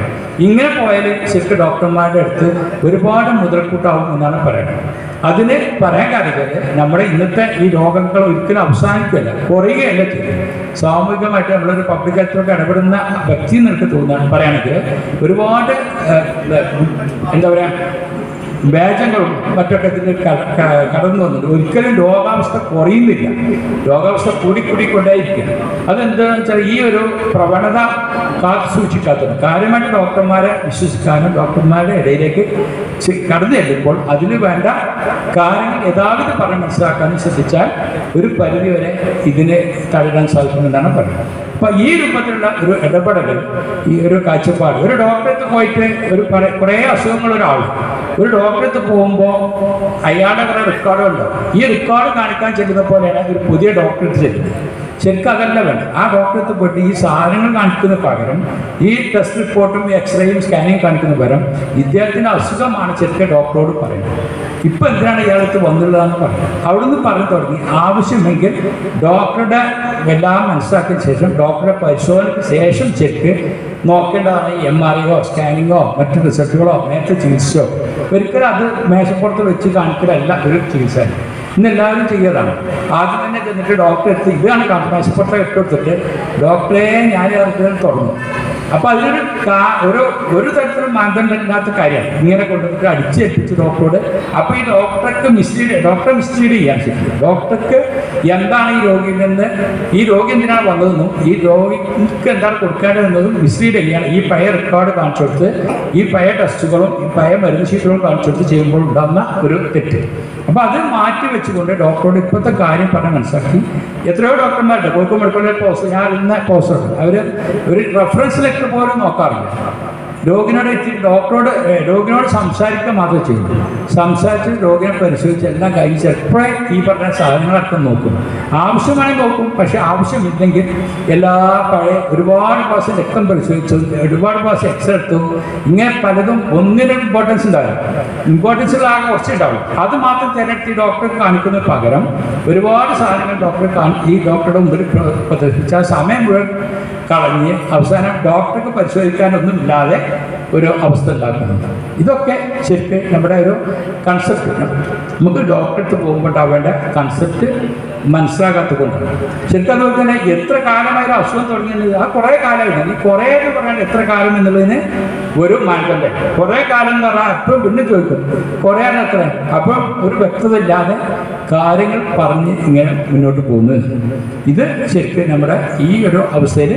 ഇങ്ങനെ പോയാൽ ശരിക്കും ഡോക്ടർമാരുടെ അടുത്ത് ഒരുപാട് മുതൽക്കൂട്ടാവും എന്നാണ് പറയുന്നത് അതിന് പറയാൻ കാര്യം നമ്മുടെ ഇന്നത്തെ ഈ രോഗങ്ങൾ ഒരിക്കലും അവസാനിക്കുകയല്ല കുറയുകയല്ല ചെയ്യും സാമൂഹികമായിട്ട് നമ്മളൊരു പബ്ലിക് ഹെൽത്തിലൊക്കെ ഇടപെടുന്ന വ്യക്തി എന്ന് എനിക്ക് തോന്നുകയാണ് പറയുകയാണെങ്കിൽ ഒരുപാട് ഏഹ്, എന്താ പറയുക വ്യാജങ്ങളും മറ്റൊക്കെ ഇതിന് ക- ക- കടന്നു വന്നിട്ട് ഒരിക്കലും രോഗാവസ്ഥ കുറയുന്നില്ല രോഗാവസ്ഥ കൂടി കൂടിക്കൊണ്ടേയിരിക്കും അതെന്താണെന്ന് വെച്ചാൽ ഈ ഒരു പ്രവണത കാത്തു സൂക്ഷിക്കാത്തത് കാര്യമായിട്ട് ഡോക്ടർമാരെ വിശ്വസിക്കാനും ഡോക്ടർമാരുടെ ഇടയിലേക്ക് ചെ- കടന്നു ചെല്ലുമ്പോൾ അതിന് വേണ്ട കാര്യങ്ങൾ യഥാവിധ പറഞ്ഞ് മനസ്സിലാക്കാനും ശ്രദ്ധിച്ചാൽ ഒരു പരിധിവരെ ഇതിനെ തടയാൻ സാധിക്കുമെന്നാണ് പറയുന്നത് അപ്പൊ ഈ രൂപത്തിലുള്ള ഒരു ഇടപെടൽ ഈ ഒരു കാഴ്ചപ്പാട് ഒരു ഡോക്ടറെടുത്ത് പോയിട്ട് ഒരു പല- കുറേ അസുഖങ്ങൾ ഒരാൾ ഒരു ഡോക്ടറെടുത്ത് പോകുമ്പോൾ അയാളുടെ കുറേ റെക്കോർഡുണ്ട് ഈ റെക്കോർഡ് കാണിക്കാൻ ചെല്ലുന്ന പോലെയാണ് ഒരു പുതിയ ഡോക്ടറെടുത്ത് ചെല്ലുന്നത് ശരിക്കും അതല്ല വേണ്ട ആ ഡോക്ടറെടുത്ത് പോയിട്ട് ഈ സാധനങ്ങൾ കാണിക്കുന്ന പകരം ഈ ടെസ്റ്റ് റിപ്പോർട്ടും എക്സ്റേയും സ്കാനിങ് കാണിക്കുന്ന പകരം ഇദ്ദേഹത്തിൻ്റെ അസുഖമാണ് ശരിക്കും ഡോക്ടറോട് പറയുന്നത് ഇപ്പം എന്തിനാണ് ഇയാൾക്ക് വന്നുള്ളതെന്ന് പറഞ്ഞു അവിടുന്ന് പറഞ്ഞു തുടങ്ങി ആവശ്യമെങ്കിൽ ഡോക്ടറുടെ എല്ലാം മനസ്സിലാക്കിയ ശേഷം ഡോക്ടറുടെ പരിശോധനയ്ക്ക് ശേഷം ചെക്ക് നോക്കേണ്ടതാണ് എം ആർ ഐയോ സ്കാനിങ്ങോ മറ്റു റിസൾട്ടുകളോ നേരത്തെ ചികിത്സയോ ഒരിക്കലും അത് മേശപ്പുറത്ത് വെച്ച് കാണിക്കലല്ല ഒരു ചികിത്സ ഇന്ന് എല്ലാവരും ചെയ്യതാണ് ആദ്യം തന്നെ ചെന്നിട്ട് ഡോക്ടറെ എടുത്ത് ഇതാണ് കാണുന്നത് മേശപ്പുറത്തെ ഇട്ടെടുത്തിട്ട് ഡോക്ടറെ ഞാൻ ഇറക്കുന്നത് തുടങ്ങും അപ്പൊ അതിനൊരു കാ- ഒരു ഒരു തരത്തിലും മാനദണ്ഡമില്ലാത്ത കാര്യമാണ് ഇങ്ങനെ കൊണ്ടുവന്നിട്ട് അടിച്ചേൽപ്പിച്ച് ഡോക്ടറോട് അപ്പൊ ഈ ഡോക്ടർക്ക് മിസ്ലീഡ് ഡോക്ടറെ മിസ്ലീഡ് ചെയ്യാൻ ശരിക്കും ഡോക്ടർക്ക് എന്താണ് ഈ രോഗിയിൽ നിന്ന് ഈ രോഗി എന്തിനാണ് വന്നതെന്നും ഈ രോഗിക്ക് എന്താണ് കൊടുക്കേണ്ടതെന്നതും മിസ്ലീഡ് ചെയ്യാണ് ഈ പഴയ റെക്കോർഡ് കാണിച്ചു കൊടുത്ത് ഈ പഴയ ടെസ്റ്റുകളും ഈ പഴയ മരുന്ന് ഷീറ്റുകളും കാണിച്ചു കൊടുത്ത് ചെയ്യുമ്പോൾ ഉണ്ടാകുന്ന ഒരു തെറ്റ് അപ്പൊ അത് മാറ്റി വെച്ചുകൊണ്ട് ഡോക്ടറോട് ഇപ്പോഴത്തെ കാര്യം പറഞ്ഞ് മനസ്സിലാക്കി എത്രയോ ഡോക്ടർമാരുണ്ട് കോഴിക്കോട് മെഡിക്കൽ കോളേജ് പോസ്റ്റ് ഞാൻ ഇന്ന പോസ്റ്ററുണ്ട് അവർ ഒരു റെഫറൻസ് ലെറ്റർ പോലും നോക്കാറില്ല രോഗിനോട് എത്തി ഡോക്ടറോട് ഏ, രോഗിനോട് സംസാരിക്കുക മാത്രമേ ചെയ്യൂ സംസാരിച്ച് രോഗിനെ പരിശോധിച്ച് എല്ലാം കഴിഞ്ഞ് ചിലപ്പോഴേ ഈ പറഞ്ഞ സാധനങ്ങളൊക്കെ നോക്കും ആവശ്യമാണെങ്കിൽ നോക്കും പക്ഷെ ആവശ്യമില്ലെങ്കിൽ എല്ലാ പഴയ ഒരുപാട് പ്രാവശ്യം രക്തം പരിശോധിച്ചു ഒരുപാട് പ്രാവശ്യം എക്സ്റേ എടുത്തു ഇങ്ങനെ പലതും ഒന്നിനും ഇമ്പോർട്ടൻസ് ഉണ്ടാവില്ല ഇമ്പോർട്ടൻസ് ഉള്ള ആകെ കുറച്ച് ഉണ്ടാവും അത് മാത്രം തിരഞ്ഞെടുത്ത് ഈ ഡോക്ടറെ കാണിക്കുന്നതിന് പകരം ഒരുപാട് സാധനങ്ങൾ ഡോക്ടറെ കാണി ഈ ഡോക്ടറുടെ മുമ്പിൽ പ്ര- പ്രദർശിപ്പിച്ച് ആ സമയം മുഴുവൻ കളഞ്ഞ് അവസാനം ഡോക്ടർക്ക് പരിശോധിക്കാനൊന്നും ഇല്ലാതെ ഒരു അവസ്ഥ ഉണ്ടാക്കുന്നുണ്ട് ഇതൊക്കെ ശരിക്കും നമ്മുടെ ഒരു കൺസെപ്റ്റ് നമുക്ക് ഡോക്ടർക്ക് പോകുമ്പോൾ ഉണ്ടാവേണ്ട കൺസെപ്റ്റ് മനസ്സിലാകാത്തത് കൊണ്ടാണ് ശരിക്കും അതുപോലെ തന്നെ എത്ര കാലമായാലും അസുഖം തുടങ്ങിയത് ആ കുറേ കാലമായിട്ട് ഈ കുറേ എന്ന് പറഞ്ഞാൽ എത്ര കാലം എന്നുള്ളതിന് ഒരു മാനദണ്ഡം കുറേ കാലം എന്ന് പറഞ്ഞാൽ എപ്പോഴും പിന്നെ ചോദിക്കും കുറേ ആണ് എത്ര അപ്പം ഒരു വ്യക്തത ഇല്ലാതെ കാര്യങ്ങൾ പറഞ്ഞ് ഇങ്ങനെ മുന്നോട്ട് പോകുന്നത് ഇത് ശരിക്കും നമ്മുടെ ഈ ഒരു അവസ്ഥയിൽ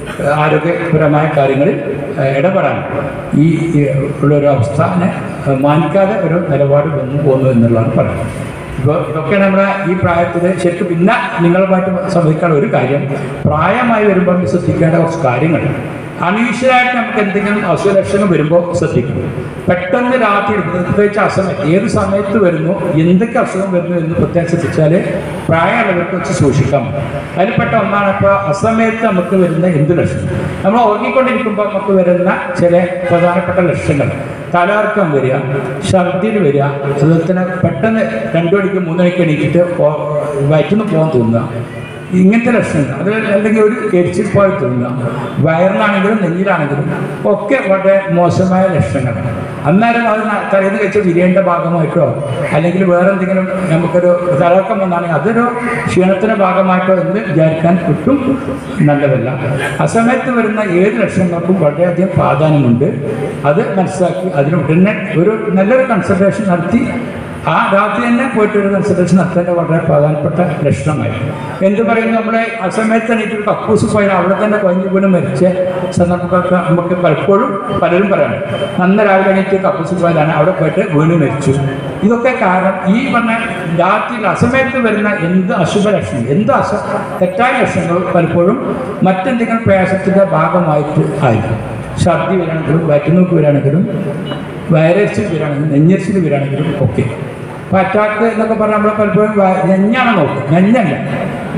ആരോഗ്യപരമായ കാര്യങ്ങളിൽ ഏഹ്, ഇടപെടാൻ ഈ ഈ ഉള്ളൊരു അവസ്ഥനെ മാനിക്കാതെ ഒരു നിലപാട് വന്നു പോകുന്നു എന്നുള്ളതാണ് പറയുന്നത് ഇപ്പോൾ ഇതൊക്കെ നമ്മുടെ ഈ പ്രായത്തിൽ ശരിക്കും പിന്നെ നിങ്ങളുമായിട്ട് സംവദിക്കാനുള്ള ഒരു കാര്യം പ്രായമായി വരുമ്പോൾ ശ്രദ്ധിക്കേണ്ട കുറച്ച് കാര്യങ്ങളുണ്ട് അൺയൂഷ്വലായിട്ട് നമുക്ക് എന്തെങ്കിലും അസുഖലക്ഷണം വരുമ്പോൾ ശ്രദ്ധിക്കണം പെട്ടെന്ന് രാത്രി എടുക്കുന്നത് പ്രത്യേകിച്ച് അസമയത്ത് ഏത് സമയത്ത് വരുന്നു എന്തൊക്കെ അസുഖം വരുന്നു എന്ന് പ്രത്യേകം ശ്രദ്ധിച്ചാൽ പ്രായമുള്ളവർക്ക് വെച്ച് സൂക്ഷിക്കാം അതിൽപ്പെട്ട ഒന്നാണ് ഇപ്പോൾ അസമയത്ത് നമുക്ക് വരുന്ന എന്ത് ലക്ഷണം നമ്മൾ ഉറങ്ങിക്കൊണ്ടിരിക്കുമ്പോൾ നമുക്ക് വരുന്ന ചില പ്രധാനപ്പെട്ട ലക്ഷണങ്ങൾ തലകറക്കം വരിക ഛർദിൽ വരിക അതുപോലെ തന്നെ പെട്ടെന്ന് രണ്ടു മണിക്ക് മൂന്ന് മണിക്ക് എണീറ്റിട്ട് വയറ്റുനിന്ന് പോകാൻ തോന്നുക ഇങ്ങനത്തെ ലക്ഷണങ്ങൾ അത് അല്ലെങ്കിൽ ഒരു എരിച്ചിൽ പോലെ തോന്നുക വയറിലാണെങ്കിലും നെഞ്ഞിലാണെങ്കിലും ഒക്കെ വളരെ മോശമായ ലക്ഷണങ്ങളാണ് അന്നേരം അത് ന- തലേന്ന് കഴിച്ച ബിരിയാണിയുടെ ഭാഗമായിട്ടോ അല്ലെങ്കിൽ വേറെ എന്തെങ്കിലും നമുക്കൊരു തലക്കം വന്നാണെങ്കിൽ അതൊരു ക്ഷീണത്തിന്റെ ഭാഗമായിട്ടോ എന്ന് വിചാരിക്കാൻ ഒട്ടും നല്ലതല്ല ആ സമയത്ത് വരുന്ന ഏത് ലക്ഷണങ്ങൾക്കും വളരെയധികം പ്രാധാന്യമുണ്ട് അത് മനസ്സിലാക്കി അതിന് ഉടനെ ഒരു നല്ലൊരു കൺസൾട്ടേഷൻ നടത്തി ആ രാത്രി തന്നെ പോയിട്ട് ഒരു കൺസൾട്ടേഷൻ നടത്തേണ്ട വളരെ പ്രധാനപ്പെട്ട ലക്ഷണമായിരുന്നു എന്ത് പറയുന്നു നമ്മളെ ആ സമയത്ത് എണീറ്റ് ഒരു കക്കൂസ് പോയാൽ അവിടെ തന്നെ കൊഞ്ഞു വീണ് മരിച്ച സന്ദർഭമൊക്കെ നമുക്ക് പലപ്പോഴും പലരും പറയാം നന്ന രാവിലെ എണീറ്റ് കക്കൂസ് പോയാലാണ് അവിടെ പോയിട്ട് വീണ് മരിച്ചു ഇതൊക്കെ കാരണം ഈ പറഞ്ഞ രാത്രിയിൽ അസമയത്ത് വരുന്ന എന്ത് അശുഭ ലക്ഷണം എന്ത് അസ തെറ്റായ ലക്ഷണങ്ങളും പലപ്പോഴും മറ്റെന്തെങ്കിലും പ്രയാസത്തിൻ്റെ ഭാഗമായിട്ട് ആയിരിക്കും ഛർദി വരാണെങ്കിലും വയറ്റുനോക്ക് വരാണെങ്കിലും വയറരിച്ചിൽ വരാണെങ്കിലും നെഞ്ഞരിച്ചിൽ വരാണെങ്കിലും ഒക്കെ അപ്പോൾ അറ്റാക്ക് എന്നൊക്കെ പറഞ്ഞാൽ നമ്മൾ പലപ്പോഴും വ- നെഞ്ഞാണ് നോക്കുക നെഞ്ഞല്ല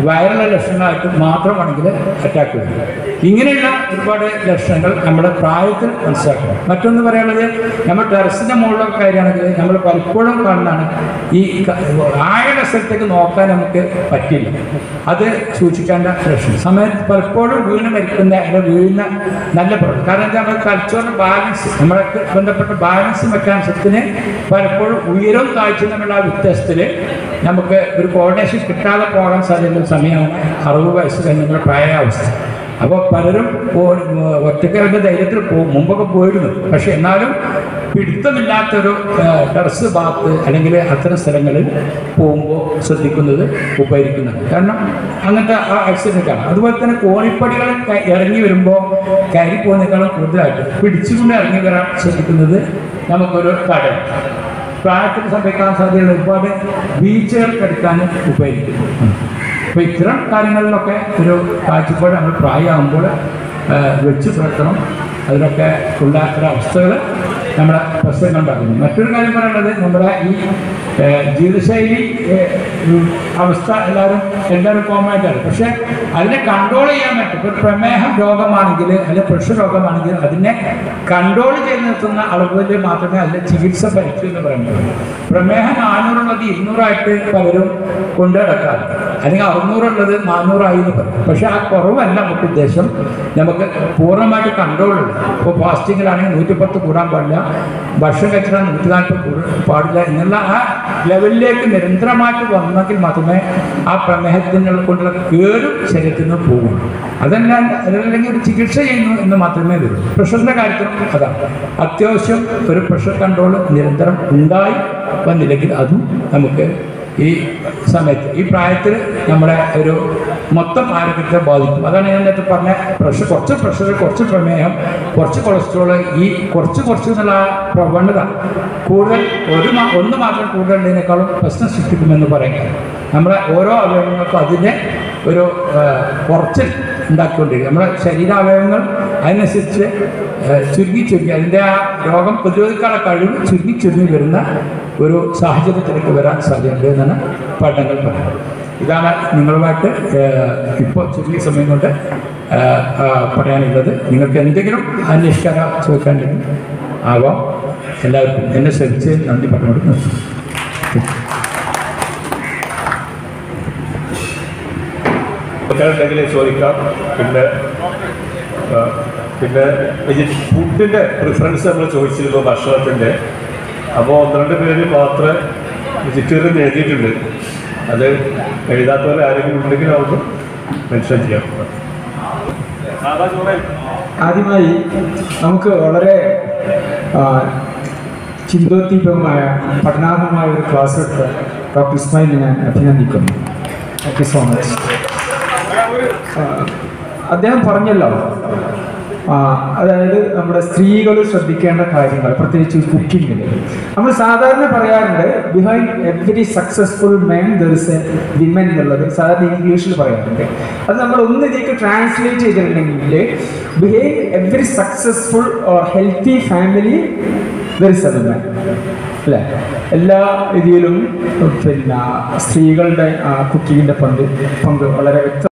വയറുള്ള ലക്ഷണങ്ങളായിട്ട് മാത്രമാണെങ്കിൽ അറ്റാക്ക് വരും ഇങ്ങനെയുള്ള ഒരുപാട് ലക്ഷണങ്ങൾ നമ്മുടെ പ്രായത്തിൽ മനസ്സിലാക്കണം മറ്റൊന്ന് പറയാനുള്ളത് നമ്മൾ ടെറസിൻ്റെ മുകളിലൊക്കെ കാര്യമാണെങ്കിൽ നമ്മൾ പലപ്പോഴും കാണുന്നതാണ് ഈ ക- ആഴയുടെ സ്ഥലത്തേക്ക് നോക്കാൻ നമുക്ക് പറ്റില്ല അത് സൂക്ഷിക്കേണ്ട ലക്ഷണം സമയത്ത് പലപ്പോഴും വീണ് മരിക്കുന്ന അല്ലെങ്കിൽ വീഴുന്ന നല്ല പ്രശ്നം കാരണം എന്താ നമ്മൾ തലച്ചോറിന് ബാലൻസ് നമ്മളെ ബന്ധപ്പെട്ട ബാലൻസ് മെക്കാനിസത്തിന് പലപ്പോഴും ഉയരവും താഴ്ചയും തമ്മിലുള്ള ആ വ്യത്യാസത്തിൽ നമുക്ക് ഒരു കോർഡിനേഷൻ കിട്ടാതെ പോകാൻ സാധ്യതയുള്ള സമയമാണ് അറുപത് വയസ്സ് കഴിഞ്ഞ പ്രായാവസ്ഥ അപ്പോൾ പലരും ഒറ്റക്കാരുടെ ധൈര്യത്തിൽ പോകും മുമ്പൊക്കെ പോയിരുന്നു പക്ഷെ എന്നാലും പിടുത്തമില്ലാത്തൊരു ആ, ടെറസ് ഭാഗത്ത് അല്ലെങ്കിൽ അത്തരം സ്ഥലങ്ങളിൽ പോകുമ്പോൾ ശ്രദ്ധിക്കുന്നത് ഉപകരിക്കുന്നതാണ് കാരണം അങ്ങനത്തെ ആ ആക്സിഡൻ്റ് ആണ് അതുപോലെ തന്നെ കോണിപ്പടികൾ ക- ഇറങ്ങി വരുമ്പോൾ കയറി പോകുന്നതിനേക്കാളും കൂടുതലായിട്ട് പിടിച്ചുകൊണ്ട് ഇറങ്ങി വരാൻ ശ്രദ്ധിക്കുന്നത് നമുക്കൊരു തടയും പ്രായത്തിൽ സംഭവിക്കാൻ സാധ്യതയുള്ള ഒരുപാട് വീഴ്ചകൾക്ക് എടുക്കാനും ഉപകരിക്കുന്നു അപ്പോൾ ഇത്തരം കാര്യങ്ങളിലൊക്കെ ഒരു കാഴ്ചപ്പാട് നമ്മൾ പ്രായമാകുമ്പോൾ ആ, വെച്ച് പുലർത്തണം അതിനൊക്കെ ഉള്ള ഒരവസ്ഥകൾ നമ്മുടെ പ്രശ്നങ്ങൾ ഉണ്ടാക്കുന്നു മറ്റൊരു കാര്യം പറയുന്നത് നമ്മുടെ ഈ ആ, ജീവിതശൈലി ആ, ഉം, അവസ്ഥ എല്ലാവരും എല്ലാവരും കോമൺ ആയിട്ടാണ് പക്ഷേ അതിനെ കൺട്രോൾ ചെയ്യാൻ പറ്റും ഇപ്പോൾ പ്രമേഹം രോഗമാണെങ്കിൽ അല്ലെങ്കിൽ പ്രഷർ രോഗമാണെങ്കിൽ അതിനെ കൺട്രോൾ ചെയ്ത് നിർത്തുന്ന അളവിൽ മാത്രമേ അതിൻ്റെ ചികിത്സ പറ്റും എന്ന് പറയുന്നത് പ്രമേഹം നാനൂറുള്ളത് ഇരുന്നൂറായിട്ട് പലരും കൊണ്ടു നടക്കാറുണ്ട് അല്ലെങ്കിൽ അറുന്നൂറുള്ളത് നാനൂറായി എന്ന് പറയും പക്ഷെ ആ കുറവല്ല നമുക്ക് ഉദ്ദേശം നമുക്ക് പൂർണ്ണമായിട്ട് കൺട്രോൾ ഉണ്ട് ഇപ്പോൾ ഫാസ്റ്റിങ്ങിലാണെങ്കിൽ നൂറ്റിപ്പത്ത് കൂടാൻ പാടില്ല ഭക്ഷണം കഴിച്ചാൽ നൂറ്റി നാൽപ്പത് കൂടാൻ പാടില്ല എന്നുള്ള ആ ലെവലിലേക്ക് നിരന്തരമായിട്ട് വന്നെങ്കിൽ മാത്രമേ ആ പ്രമേഹത്തിനെ കൊണ്ടുള്ള കേടും ശരീരത്തിൽ നിന്ന് പോകുള്ളൂ അതല്ലാണ്ട് അതല്ലെങ്കിൽ ഒരു ചികിത്സ ചെയ്യുന്നു എന്ന് മാത്രമേ വരൂ പ്രഷറിൻ്റെ കാര്യത്തിലും അതാണ് അത്യാവശ്യം ഒരു പ്രഷർ കൺട്രോൾ നിരന്തരം ഉണ്ടായി വന്നില്ലെങ്കിൽ അതും നമുക്ക് ഈ സമയത്ത് ഈ പ്രായത്തിൽ നമ്മുടെ ഒരു മൊത്തം ആരോഗ്യത്തെ ബാധിക്കും അതാണ് ഞാൻ നേരത്തെ പറഞ്ഞ പ്രഷർ കുറച്ച് പ്രഷർ കുറച്ച് പ്രമേഹം കുറച്ച് കൊളസ്ട്രോൾ ഈ കുറച്ച് കുറച്ച് എന്നുള്ള ആ പ്രവണത കൂടുതൽ ഒരു മാ- ഒന്ന് മാത്രം കൂടുതലുള്ളതിനേക്കാളും പ്രശ്നം സൃഷ്ടിക്കുമെന്ന് പറയുക നമ്മുടെ ഓരോ അവയവങ്ങൾക്കും അതിൻ്റെ ഒരു ആ, കുറച്ചിൽ ഉണ്ടാക്കിക്കൊണ്ടിരിക്കും നമ്മുടെ ശരീരാവയവങ്ങൾ അതിനനുസരിച്ച് ആ, ചുരുങ്ങി ചുരുങ്ങി അതിൻ്റെ ആ രോഗം പ്രതിരോധിക്കാനുള്ള കഴിവ് ചുരുങ്ങി ചുരുങ്ങി വരുന്ന ഒരു സാഹചര്യത്തിലേക്ക് വരാൻ സാധ്യതയുണ്ട് എന്നാണ് പഠനങ്ങൾ പറയുന്നത് ഇതാണ് നിങ്ങളുമായിട്ട് ഇപ്പോൾ ചുരുങ്ങിയ സമയം കൊണ്ട് ആ, ആ, പറയാനുള്ളത് നിങ്ങൾക്ക് എന്തെങ്കിലും അന്വേഷിക്കാനോ ചോദിക്കാണ്ടെങ്കിൽ ആവാം എല്ലാവർക്കും എന്നെ ശ്രമിച്ച് നന്ദി പറഞ്ഞുകൊണ്ട് നിർത്തുന്നു ഉണ്ടെങ്കിൽ ചോദിക്കാം പിന്നെ ആ, പിന്നെ വെജി- ഫുഡിൻ്റെ പ്രിഫറൻസ് നമ്മൾ ചോദിച്ചിരുന്നു ഭക്ഷണത്തിൻ്റെ അപ്പോൾ ഒന്ന് രണ്ട് പേര് മാത്രമേ വെജിറ്റേറിയൻ എഴുതിയിട്ടുണ്ട് അത് എഴുതാത്തവർ ആരെങ്കിലും ഉണ്ടെങ്കിൽ അവർക്ക് മെൻഷൻ ചെയ്യാം സാധാ ചോറ് ആദ്യമായി നമുക്ക് വളരെ ആ, ചിന്തോദ്ദീപകമായ പഠനാത്മകമായ ഒരു ക്ലാസ് എടുത്ത ഡോക്ടർ ഇസ്മായിലിനെ ഞാൻ അഭിനന്ദിക്കുന്നു താങ്ക് യു സോ മച്ച് അദ്ദേഹം പറഞ്ഞല്ലോ ആ, അതായത് നമ്മുടെ സ്ത്രീകൾ ശ്രദ്ധിക്കേണ്ട കാര്യങ്ങൾ പ്രത്യേകിച്ച് കുക്കിങ്ങിൽ നമ്മൾ സാധാരണ പറയാറുണ്ട് behind every successful man there is a women എന്നുള്ളത് സാധാരണ ഇംഗ്ലീഷിൽ പറയാറുണ്ട് അത് നമ്മൾ ഒന്ന് ഇതിലേക്ക് ട്രാൻസ്ലേറ്റ് ചെയ്തിട്ടുണ്ടെങ്കിൽ behind every successful or healthy family there is a women അല്ലേ എല്ലാ രീതിയിലും പിന്നെ സ്ത്രീകളുടെ കുക്കിങ്ങിൻ്റെ പങ്ക് പങ്ക് വളരെ വ്യക്തം